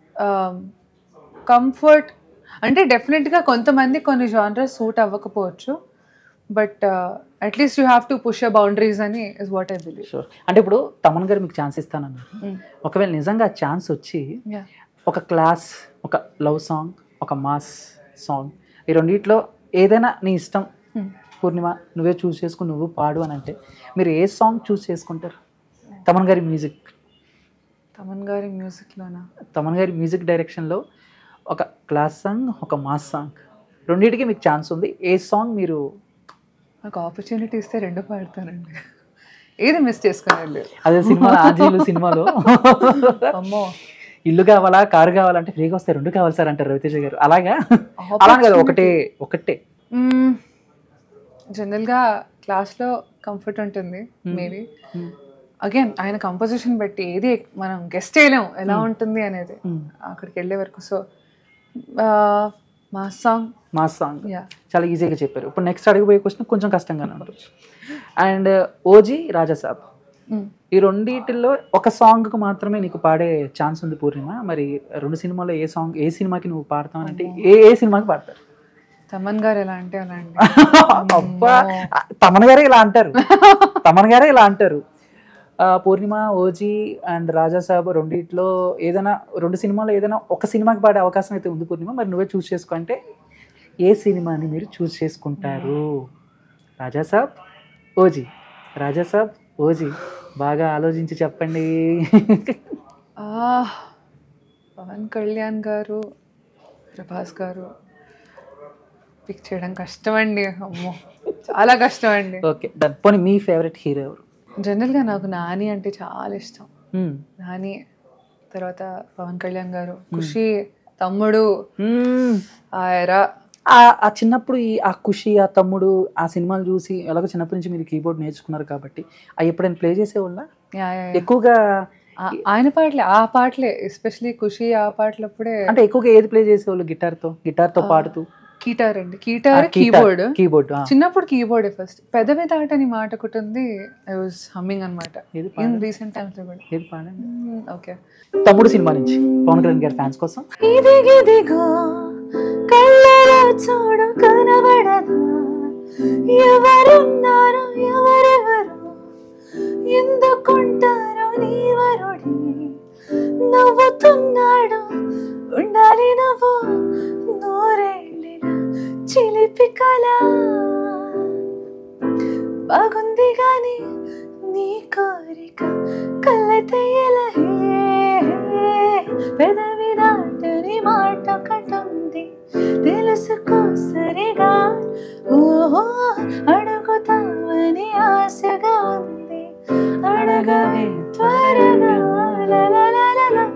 కంఫర్ట్ అంటే డెఫినెట్గా కొంతమంది కొన్ని జానరస్ సూట్ అవ్వకపోవచ్చు but at least you have to push a boundaries అని is what I believe sure అంటే ఇప్పుడు తమన్ గారు మీకు ఛాన్స్ ఇస్తానన్నారు ఒకవేళ నిజంగా ఛాన్స్ వచ్చి ఒక క్లాస్ ఒక లవ్ సాంగ్ ఒక మాస్ సాంగ్ ఈ రెండిట్లో ఏదైనా నీ ఇష్టం పూర్ణిమ నువ్వే చూస్ చేసుకుని నువ్వు పాడు అని అంటే మీరు ఏ సాంగ్ చూస్ చేసుకుంటారు తమన్ గారి మ్యూజిక్ తమన్ గారి మ్యూజిక్లోనా తమన్ గారి మ్యూజిక్ డైరెక్షన్లో ఒక క్లాస్ సాంగ్ ఒక మాస్ సాంగ్ రెండింటికి మీకు ఛాన్స్ ఉంది ఏ సాంగ్ మీరు నాకు ఆపర్చునిటీ ఇస్తే రెండు పాడతానండి ఏది మిస్ చేసుకునేది లేదు అదే సినిమా ఆజీలు సినిమాలో అమ్మో ఇల్లు కావాలా కారు కావాలంటే ఫ్రీగా వస్తే రెండు కావాలి సార్ అంటారు రవితేజ గారు అలాగా అలా కదా ఒకటే ఒకటే జనరల్గా క్లాస్లో కంఫర్ట్ ఉంటుంది మేబీ Hmm. అగైన్ ఆయన కంపోజిషన్ బట్టి ఏది మనం గెస్ట్ చేయలేం ఎలా ఉంటుంది అనేది Hmm. అక్కడికి వెళ్ళే వరకు సో మా సాంగ్ మాస్ సాంగ్ యా చాలా ఈజీగా చెప్పారు ఇప్పుడు నెక్స్ట్ అడిగిపోయే క్వశ్చన్ కొంచెం కష్టంగానే ఉండొచ్చు అండ్ ఓజీ రాజాసాబ్ ఈ రెండిటిల్లో ఒక సాంగ్కి మాత్రమే నీకు పాడే ఛాన్స్ ఉంది పూర్ణిమ మరి రెండు సినిమాలో ఏ సాంగ్ ఏ సినిమాకి నువ్వు పాడతావనంటే ఏ ఏ సినిమాకి పాడతారు తమన్ గారు ఎలా అంటే అలా అండి అబ్బా తమన్ గారే ఇలా అంటారు తమన్ గారే ఇలా అంటారు ఆ, పూర్ణిమ ఓజీ అండ్ రాజాసాబ్ రెండిట్లో ఏదైనా రెండు సినిమాలో ఏదైనా ఒక సినిమాకి పాడే అవకాశం అయితే ఉంది పూర్ణిమ మరి నువ్వే చూస్ చేసుకో అంటే ఏ సినిమాని మీరు చూస్ చేసుకుంటారు రాజాసాబ్ ఓజీ రాజాసాబ్ ఓజీ బాగా ఆలోచించి చెప్పండి ఆ, పవన్ కళ్యాణ్ గారు ప్రభాస్ గారు పిక్ చేయడం కష్టం అండి అమ్మో చాలా కష్టం అండి ఓకే డన్ పోనీ మీ ఫేవరెట్ హీరో ఎవరు జనరల్గా నాకు నాని అంటే చాలా ఇష్టం Hmm. నాని తర్వాత పవన్ కళ్యాణ్ గారు ఖుషి తమ్ముడు Hmm. ఆయరా ఆ ఆ చిన్నప్పుడు ఈ ఆ ఖుషి ఆ తమ్ముడు ఆ సినిమాలు చూసి ఎలాగో చిన్నప్పటి నుంచి మీరు కీబోర్డ్ నేర్చుకున్నారు కాబట్టి అవి ఎప్పుడైనా ప్లే చేసేవాళ్ళ యా, యా, యా. ఎక్కువగా ఆ- ఆయన పాటలే ఆ పాటలే ఎస్పెషలీ ఖుషి ఆ పాటలప్పుడే అంటే ఎక్కువగా ఏది ప్లే చేసేవాళ్ళు గిటార్ తో గిటార్ తో ఆ, పాడుతూ కీటార్ అండి కీటార్ కీబోర్డ్ కీబోర్డ్ చిన్నప్పుడు కీబోర్డే ఫస్ట్ పెదవి దాటని మాట ఒకటి ఉంది ఐ వాజ్ హమ్మింగ్ అనమాట ఏది ఇన్ పాడండి రీసెంట్ టైమ్స్ లో కూడా ఏది పాడండి ఓకే తమ్ముడు సినిమా నుంచి పవన్ కళ్యాణ్ గారి ఫ్యాన్స్ కోసం ఇదిగిదిగో కళ్ళలో చూడు కనబడదా ఎవరున్నారు ఎవరెవరు ఎందుకుంటారు నీవరుడి నవ్వుతున్నాడు ఉండాలి నువ్వు నూరేళ్ళిన చిలిపి కళ బాగుంది గాని నీ కోరిక కళ్ళైతే ఎలా పెదవి దాటని మాట కటుంది తెలుసుకో సరిగా ఓహో అడుగుతావని ఆశగా ఉంది అడగవే త్వరగా లలలలల.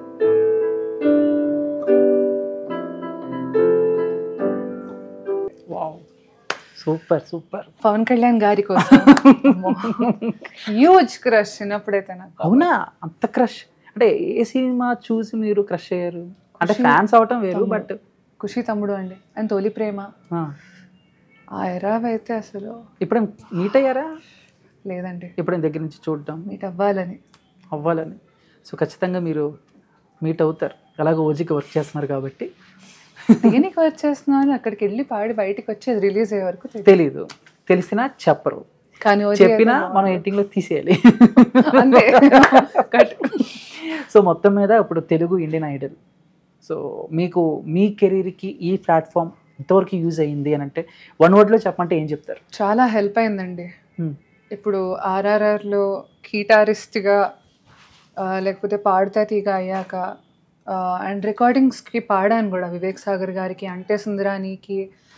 సూపర్ సూపర్ పవన్ కళ్యాణ్ గారి కోసం హ్యూజ్ క్రష్ చిన్నప్పుడైతే నాకు అవునా అంత క్రష్ అంటే ఏ సినిమా చూసి మీరు క్రష్ అయ్యారు అంటే ఖుషి ఫ్యాన్స్ అవటం వేరు తమ్ముడు. బట్ ఖుషి తమ్ముడు అండి అండ్ తొలి ప్రేమ ఆ ఎరావ్ అయితే అసలు ఇప్పుడేం మీట్ అయ్యారా లేదండి ఇప్పుడేం దగ్గర నుంచి చూడటం మీట్ అవ్వాలని అవ్వాలని సో ఖచ్చితంగా మీరు మీట్ అవుతారు ఎలాగో ఓజీకి వర్క్ చేస్తున్నారు కాబట్టి దేనికి వర్క్ చేస్తున్నాను అక్కడికి వెళ్ళి పాడి బయటికి వచ్చి అది రిలీజ్ అయ్యే వరకు తెలియదు. తెలీదు తెలిసినా చెప్పరు కానీ ఓజీ చెప్పినా అయితే మనం ఎడిటింగ్ లో తీసేయాలి అంతే Cut. సో మొత్తం మీద ఇప్పుడు తెలుగు ఇండియన్ ఐడల్ సో మీకు మీ కెరీర్కి ఈ ప్లాట్ఫామ్ ఎంతవరకు యూజ్ అయ్యింది అని అంటే వన్ వర్డ్లో చెప్పమంటే ఏం చెప్తారు చాలా హెల్ప్ అయిందండి Hmm. ఇప్పుడు ఆర్ఆర్ఆర్లో కీటారిస్ట్గా లేకపోతే పాడుతా తీగ అయ్యాక అండ్ రికార్డింగ్స్కి పాడాను కూడా వివేక్ సాగర్ గారికి అంటే సుందరానికి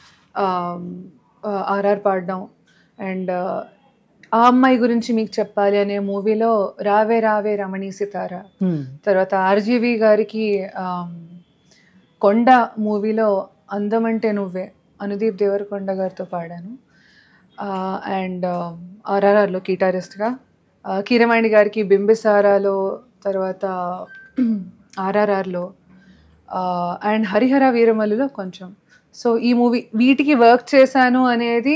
ఆర్ఆర్ పాడడం అండ్ ఆ అమ్మాయి గురించి మీకు చెప్పాలి అనే మూవీలో రావే రావే రమణి సితార తర్వాత ఆర్జీవి గారికి ఆమ్, కొండ మూవీలో అందమంటే నువ్వే అనుదీప్ దేవరకొండ గారితో పాడాను అండ్ ఆర్ఆర్ఆర్లో గిటారిస్ట్గా కీరవాణి గారికి బింబిసారాలో తర్వాత ఆర్ఆర్ఆర్లో అండ్ హరిహర వీరమల్లులో కొంచెం సో ఈ మూవీ వీటికి వర్క్ చేశాను అనేది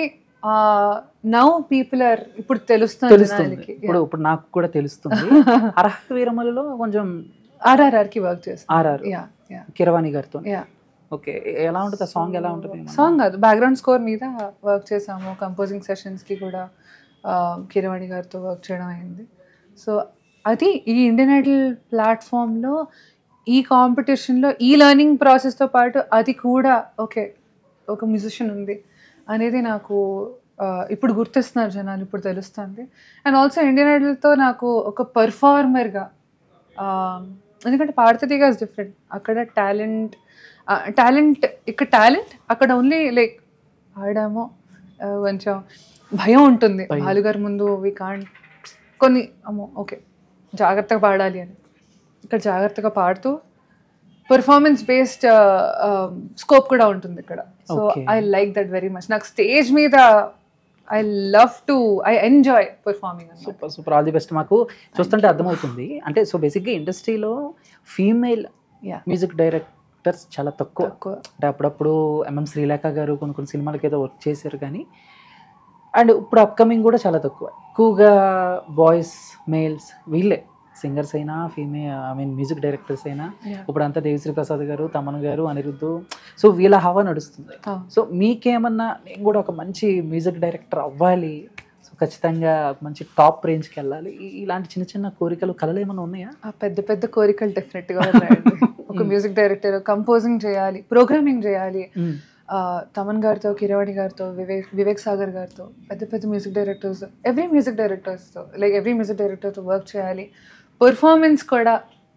నౌ పీపుల్ ఆర్ ఇప్పుడు తెలుస్తుంది తెలుస్తుంది జనాలకి. ఇప్పుడు ఇప్పుడు నాకు కూడా తెలుస్తుంది అర్హ వీరమలలో కొంచెం RRR కి వర్క్ చేశాను ఆర్ఆర్ యా యా కిరవాణి గారితో యా ఓకే ఎలా ఉంటుంది ఆ సాంగ్ ఎలా ఉంటుంది సాంగ్ కాదు బ్యాక్గ్రౌండ్ స్కోర్ మీద వర్క్ చేసాము కంపోజింగ్ సెషన్స్కి కూడా ఆ, కిరవాణి గారితో వర్క్ చేయడం అయింది సో అది ఈ ఇండియన్ ఐడల్ ప్లాట్ఫామ్లో ఈ కాంపిటీషన్లో ఈ లెర్నింగ్ ప్రాసెస్తో పాటు అది కూడా ఓకే ఒక మ్యూజిషియన్ ఉంది అనేది నాకు ఆ, ఇప్పుడు గుర్తిస్తున్నారు జనాలు ఇప్పుడు తెలుస్తుంది అండ్ ఆల్సో ఇండియన్ ఐడల్తో నాకు ఒక పర్ఫార్మర్గా ఎందుకంటే పాడుతుంది ఇస్ డిఫరెంట్ అక్కడ టాలెంట్ టాలెంట్ ఇక్కడ టాలెంట్ అక్కడ ఓన్లీ లైక్ ఆడామో ఆ, కొంచెం భయం ఉంటుంది భయం. బాలుగారి ముందు వి కాంట్ కొన్ని అమ్మో ఓకే జాగ్రత్తగా పాడాలి అని ఇక్కడ జాగ్రత్తగా పాడుతూ పర్ఫార్మెన్స్ బేస్డ్ స్కోప్ కూడా ఉంటుంది ఇక్కడ so Okay. I like that very much నాకు స్టేజ్ మీద I love to I enjoy performing అనమాట super super all the best మాకు చూస్తుంటే అర్థమవుతుంది అంటే సో బేసిక్గా ఇండస్ట్రీలో ఫీమేల్ Yeah. మ్యూజిక్ డైరెక్టర్స్ చాలా తక్కువ తక్కువ అంటే అప్పుడప్పుడు ఎంఎం శ్రీలేఖ గారు కొన్ని కొన్ని సినిమాలకి ఏదో వర్క్ చేశారు కానీ అండ్ ఇప్పుడు అప్కమింగ్ కూడా చాలా తక్కువ ఎక్కువగా బాయ్స్ మేల్స్ వీళ్ళే సింగర్స్ అయినా female I mean music directors అయినా Yeah. ఇప్పుడు అంతా దేవిశ్రీ ప్రసాద్ గారు తమన్ గారు అనిరుద్ధు సో వీళ్ళ హవా నడుస్తుంది Oh. సో మీకేమన్నా నేను కూడా ఒక మంచి మ్యూజిక్ డైరెక్టర్ అవ్వాలి సో ఖచ్చితంగా మంచి టాప్ రేంజ్కి వెళ్ళాలి ఈ- ఇలాంటి చిన్న చిన్న కోరికలు కళలు ఏమైనా ఉన్నాయా ఆ పెద్ద పెద్ద కోరికలు డెఫినెట్ గా ఉన్నాయండి ఒక మ్యూజిక్ డైరెక్టర్ కంపోజింగ్ చేయాలి ప్రోగ్రామింగ్ చేయాలి ఆ, తమన్ గారితో కిరవాణి గారితో వివేక్ వివేక్ సాగర్ గారితో పెద్ద పెద్ద మ్యూజిక్ డైరెక్టర్స్ ఎవ్రీ మ్యూజిక్ డైరెక్టర్స్తో లైక్ ఎవ్రీ మ్యూజిక్ డైరెక్టర్తో వర్క్ చేయాలి పర్ఫార్మెన్స్ కూడా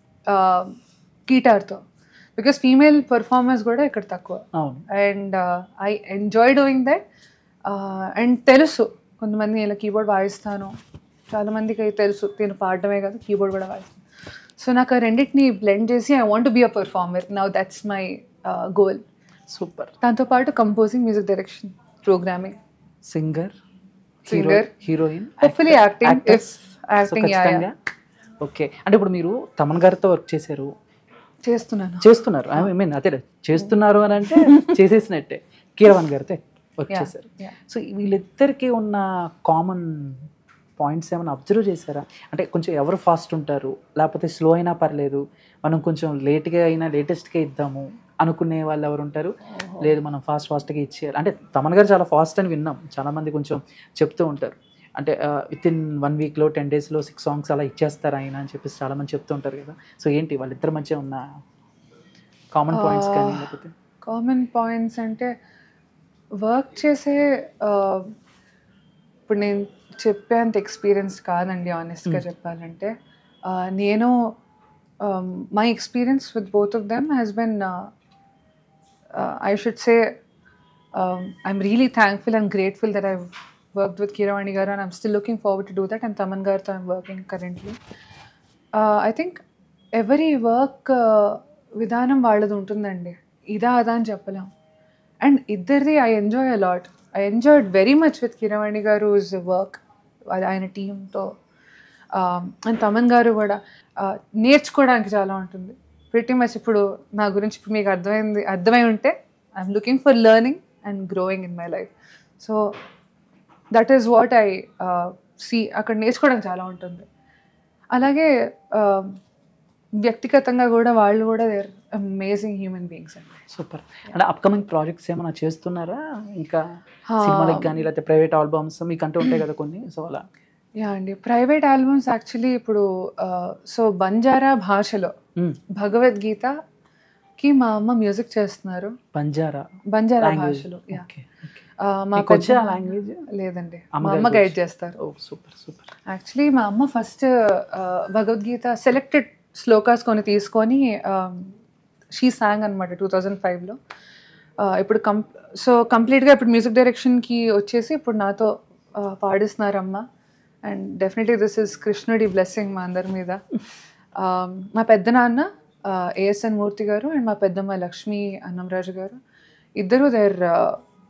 గీటార్తో బికాస్ ఫీమేల్ పర్ఫార్మెన్స్ కూడా ఇక్కడ తక్కువ అవును and I enjoy doing that and తెలుసు కొంతమంది ఇలా కీబోర్డ్ వాయిస్తాను చాలా మందికి అయితే తెలుసు నేను పాడడమే కాదు కీబోర్డ్ కూడా వాయిస్తాను సో నాకు ఆ రెండింటిని బ్లెండ్ చేసి I want be a performer now that's my goal super దాంతోపాటు composing music direction programming singer Singer. Heroine hopefully acting if acting okay అంటే ఇప్పుడు మీరు తమన్ గారితో వర్క్ చేశారు చేస్తున్నాను చేస్తున్నారు ఐ మీన్ అదే చేస్తున్నారు అని అంటే చేసేసినట్టే కీరవాణి గారితో వర్క్ Yeah, చేశారు yeah. సో వీళ్ళిద్దరికి ఉన్న కామన్ పాయింట్స్ ఏమైనా అబ్జర్వ్ చేశారా అంటే కొంచెం ఎవరు ఫాస్ట్ ఉంటారు లేకపోతే స్లో అయినా పర్లేదు మనం కొంచెం లేట్గా అయినా లేటెస్ట్గా ఇద్దాము అనుకునే వాళ్ళు ఎవరు ఉంటారు లేదు మనం ఫాస్ట్ ఫాస్ట్గా ఇచ్చేయాలి అంటే తమన్ గారు చాలా ఫాస్ట్ అని విన్నాం చాలామంది కొంచెం చెప్తూ ఉంటారు అంటే విత్ ఇన్ వన్ వీక్లో టెన్ డేస్లో సిక్స్ సాంగ్స్ అలా ఇచ్చేస్తారు ఆయన అని చెప్పేసి చాలామంది చెప్తూ ఉంటారు కదా సో ఏంటి వాళ్ళిద్దరి మధ్య ఉన్న కామన్ పాయింట్స్ కానీ Ah. లేకపోతే కామన్ పాయింట్స్ అంటే వర్క్ చేసే ఆ, ఇప్పుడు నేను చెప్పేంత ఎక్స్పీరియన్స్ కాదండి ఆనెస్ట్గా Hmm. చెప్పాలంటే ఆ, నేను my experience with both of them has been I should say I'm really thankful and grateful that I worked with Keeravani garu and I'm still looking forward to do that and Thaman గారితో I'm working currently I think ఎవరి work విధానం వాళ్ళది ఉంటుందండి ఇదా అదా అని చెప్పలేం and ఇద్దరిది I enjoy a lot I enjoyed very much with Keeravani garu is work ఆయన టీంతో అండ్ తమన్ గారు కూడా uh, నేర్చుకోవడానికి చాలా ఉంటుంది ప్రిటీ మచ్ ఇప్పుడు నా గురించి ఇప్పుడు మీకు అర్థమైంది అర్థమై ఉంటే I'm looking for learning and growing in my life so that is what I see అక్కడ నేర్చుకోవడానికి చాలా ఉంటుంది అలాగే ఆ, వ్యక్తిగతంగా కూడా వాళ్ళు కూడా దేర్ అమేజింగ్ హ్యూమన్ బీయింగ్స్ అండి సూపర్ అంటే అప్కమింగ్ ప్రాజెక్ట్స్ ఏమైనా చేస్తున్నారా ఇంకా Ah. సినిమాలకు కానీ లేకపోతే ప్రైవేట్ ఆల్బమ్స్ మీకు అంటూ ఉంటాయి కదా కొన్ని సో అలా యా అండి ప్రైవేట్ ఆల్బమ్స్ యాక్చువల్లీ ఇప్పుడు సో బంజారా భాషలో మ్మ్. భగవద్గీతకి మా అమ్మ మ్యూజిక్ చేస్తున్నారు బంజారా బంజారా లాంగ్వేజ్ భాషలో యా ఓకే ఓకే మా మీకు వచ్చే ఆ పెద్ద- లాంగ్వేజ్ లేదండి మా అమ్మగారికి అమ్మ గైడ్ వచ్చి- చేస్తారు ఓ సూపర్ సూపర్ యాక్చువల్లీ మా అమ్మ ఫస్ట్ భగవద్గీత సెలెక్టెడ్ శ్లోకాస్ కొన్ని తీసుకొని షీ సాంగ్ అనమాట టూ థౌజండ్ ఫైవ్లో ఇప్పుడు కం సో కంప్లీట్గా ఇప్పుడు మ్యూజిక్ డైరెక్షన్కి వచ్చేసి ఇప్పుడు నాతో uh, పాడిస్తున్నారు అమ్మ అండ్ డెఫినెట్లీ దిస్ ఇస్ కృష్ణుడి బ్లెస్సింగ్ మా అందరి మీద Um, మా పెద్ద నాన్న ఏఎస్ఎన్ మూర్తి గారు అండ్ మా పెద్దమ్మ లక్ష్మీ అన్నంరాజు గారు ఇద్దరు their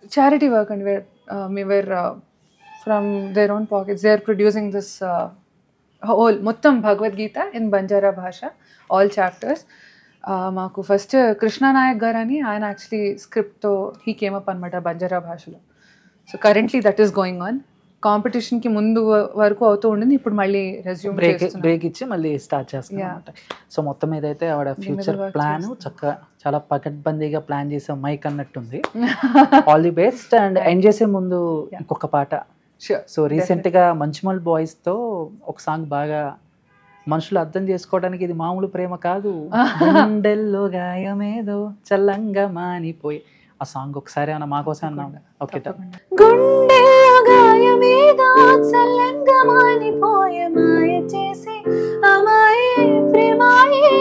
charity work and we're uh, we were uh, from their own pockets they're producing this uh, whole మొత్తం భగవద్గీత ఇన్ బంజారా భాష ఆల్ చాప్టర్స్ మాకు ఫస్ట్ కృష్ణానాయక్ గారు అని ఆయన యాక్చువల్లీ స్క్రిప్ట్తో హీ కేమ్ అప్ అనమాట బంజారా భాషలో so currently that is going on కాంపిటీషన్కి ముందు వ- వరకు అవుతూ ఉండింది ఇప్పుడు మళ్ళీ రెజ్యూమ్ బ్రేక్ బ్రేక్ ఇచ్చి మళ్ళీ స్టార్ట్ చేస్తాం Yeah. అనమాట సో మొత్తం మీద అయితే ఆవిడ ఫ్యూచర్ work ప్లాన్ చేస్తుంది. చక్కగా చాలా పకడ్బందీగా ప్లాన్ చేసే మైక్ అన్నట్టుంది all the best and end చేసే ముందు ఇంకొక పాట షూర్ సో రీసెంట్గా మంచుమల్ బాయ్స్తో ఒక సాంగ్ బాగా మనుషులు అర్థం చేసుకోవడానికి ఇది మామూలు ప్రేమ కాదు గుండెల్లో గాయమేదో చల్లంగా మానిపోయి ఆ సాంగ్ ఒకసారి ఏమన్నా మాకోసం అన్నా ఓకే గుండె గాయమేదో చల్లంగా మానిపోయే మాయ చేసి అమాయే ప్రేమాయే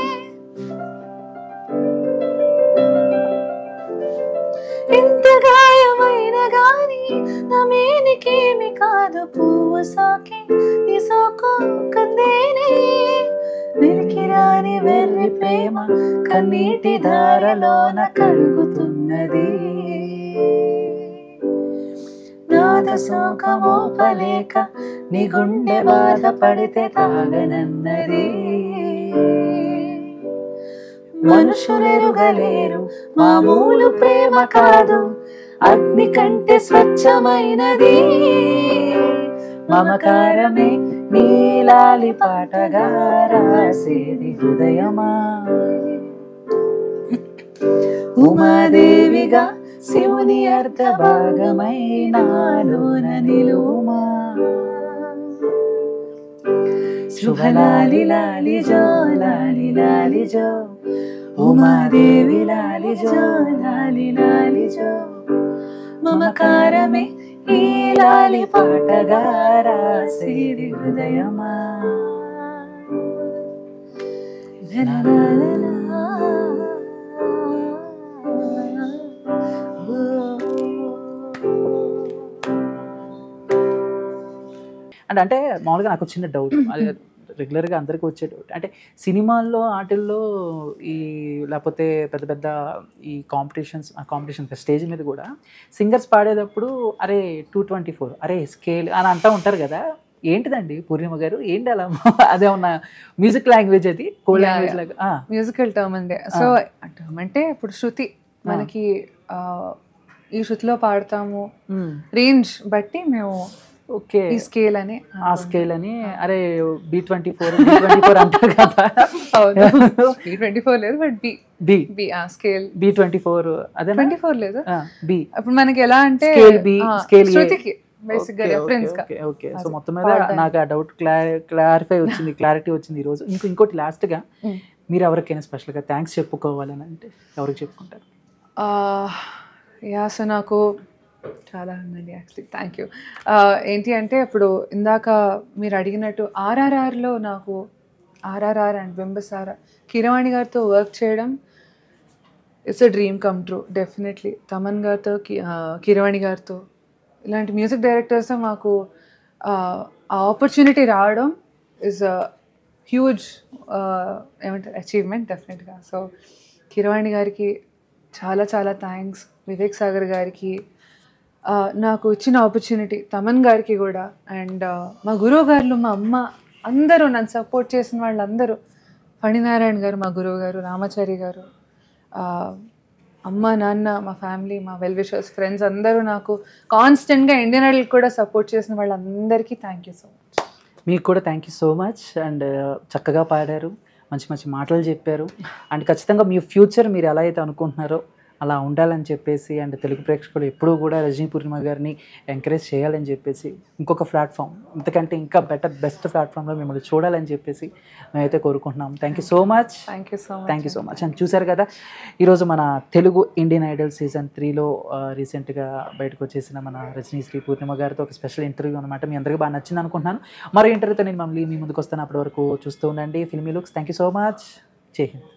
ఎంత గాయమైన గాని నా మేనికేమి కాదు పువ్వు సోకి నీ సోకు కందేనే వెలికి రాని వెర్రి ప్రేమ కన్నీటి ధారలోన కడుగుతున్నది నాద శోకమోపలేక నీ గుండె బాధపడితే తాగనన్నది మనుషులెరుగలేరు మామూలు ప్రేమ కాదు అగ్ని కంటే స్వచ్ఛమైనది మమకారమే నీలాలి పాటగా రాసేది హృదయమా ఉమాదేవిగా శివుని అర్ధ భాగమై నాలోన నిలువుమా శుభలాలి లాలి జో లాలి లాలి జో ఉమాదేవి లాలి జో లాలి లాలి జో మమకారమే ఈ లాలి పాటగా రాసేది హృదయమా అండ్ అంటే మామూలుగా నాకు చిన్న డౌట్ అది రెగ్యులర్గా అందరికీ వచ్చే డౌట్ అంటే సినిమాల్లో ఆటల్లో ఈ లేకపోతే పెద్ద పెద్ద ఈ కాంపిటీషన్స్ ఆ కాంపిటీషన్ స్టేజ్ మీద కూడా సింగర్స్ పాడేటప్పుడు అరే టూ ట్వంటీ ఫోర్ అరే స్కేల్ అని అంటూ ఉంటారు కదా ఏంటిదండి పూర్ణిమ గారు ఏంటి అలా అదే ఉన్న మ్యూజిక్ లాంగ్వేజ్ అది కోడ్ Yeah, లాంగ్వేజ్ yeah. లాగా ఆ, మ్యూజికల్ టర్మ్ అండి సో టర్మ్ అంటే ఇప్పుడు శృతి మనకి ఆ, ఈ శృతిలో పాడతాము మ్, రేంజ్ బట్టి మేము ఓకే ఈ స్కేల్ అని ఆ స్కేల్ అని అరే B twenty four B twenty four అంటారు కదా బి ట్వంటీ ఫోర్ లేదు బట్ బి బి బి ఆ స్కేల్ బి ట్వంటీ ఫోర్ అదే ట్వంటీ ఫోర్ లేదు బి అప్పుడు మనకి ఎలా అంటే Scale B, ఆ, scale A. శృతికి బేసిక్ గా రెఫరెన్స్ గా ఓకే ఓకే సో అది మొత్తం మీద పాడడానికి. నాకు ఆ డౌట్ క్లారిఫై వచ్చింది క్లారిటీ వచ్చింది ఈ రోజు ఇంకో ఇంకోటి లాస్ట్ గా Mm. మీరు ఎవరికైనా స్పెషల్ గా థ్యాంక్స్ చెప్పుకోవాలని అంటే ఎవరికి చెప్పుకుంటారు యా సో నాకు చాలా ఉందండి యాక్చువల్లీ థ్యాంక్ యూ ఏంటి అంటే ఇప్పుడు ఇందాక మీరు అడిగినట్టు ఆర్ఆర్ఆర్లో నాకు ఆర్ఆర్ఆర్ అండ్ బింబసార కిరవాణి గారితో వర్క్ చేయడం it's a dream come true definitely Thaman గారితో కి- ఆ, కిరవాణి గారితో ఇలాంటి మ్యూజిక్ డైరెక్టర్స్ మాకు ఆ ఆపర్చునిటీ రావడం ఇస్ అ హ్యూజ్ ఏమంటారు అచీవ్మెంట్ డెఫినెట్గా సో కిరవాణి గారికి చాలా చాలా థ్యాంక్స్ వివేక్ సాగర్ గారికి ఆ, నాకు ఇచ్చిన ఆపర్చునిటీ తమన్ గారికి కూడా అండ్ మా గురువు గారు మా అమ్మ అందరూ నన్ను సపోర్ట్ చేసిన వాళ్ళందరూ ఫణినారాయణ గారు మా గురువు గారు రామాచారి గారు ఆ, అమ్మ నాన్న మా ఫ్యామిలీ మా వెల్ విషర్స్ ఫ్రెండ్స్ అందరూ నాకు కాన్స్టెంట్గా ఇండియన్ ఐడల్ కూడా సపోర్ట్ చేసిన వాళ్ళందరికీ థ్యాంక్ యూ సో మచ్ మీకు కూడా thank you so much and చక్కగా పాడారు మంచి మంచి మాటలు చెప్పారు అండ్ ఖచ్చితంగా మీ ఫ్యూచర్ మీరు ఎలా అయితే అనుకుంటున్నారో అలా ఉండాలని చెప్పేసి అండ్ తెలుగు ప్రేక్షకులు ఎప్పుడూ కూడా రజనీ పూర్ణిమ గారిని ఎంకరేజ్ చేయాలని చెప్పేసి ఇంకొక ప్లాట్ఫామ్ ఇంతకంటే ఇంకా బెటర్ బెస్ట్ ప్లాట్ఫామ్లో మిమ్మల్ని చూడాలని చెప్పేసి మేమైతే కోరుకుంటున్నాం thank you so much thank you so much thank you so much and చూసారు కదా ఈరోజు మన తెలుగు ఇండియన్ ఐడల్ సీజన్ త్రీలో రీసెంట్గా బయటకు వచ్చేసిన మన రజనీ శ్రీ పూర్ణిమ గారితో ఒక స్పెషల్ ఇంటర్వ్యూ అనమాట మీ అందరికీ బాగా నచ్చింది అనుకుంటున్నాను మరో ఇంటర్వ్యూతో నేను మమ్మల్ని మీ ముందుకు వస్తాను అప్పటి వరకు చూస్తూ ఉండండి filmy looks thank you so much జై హింద్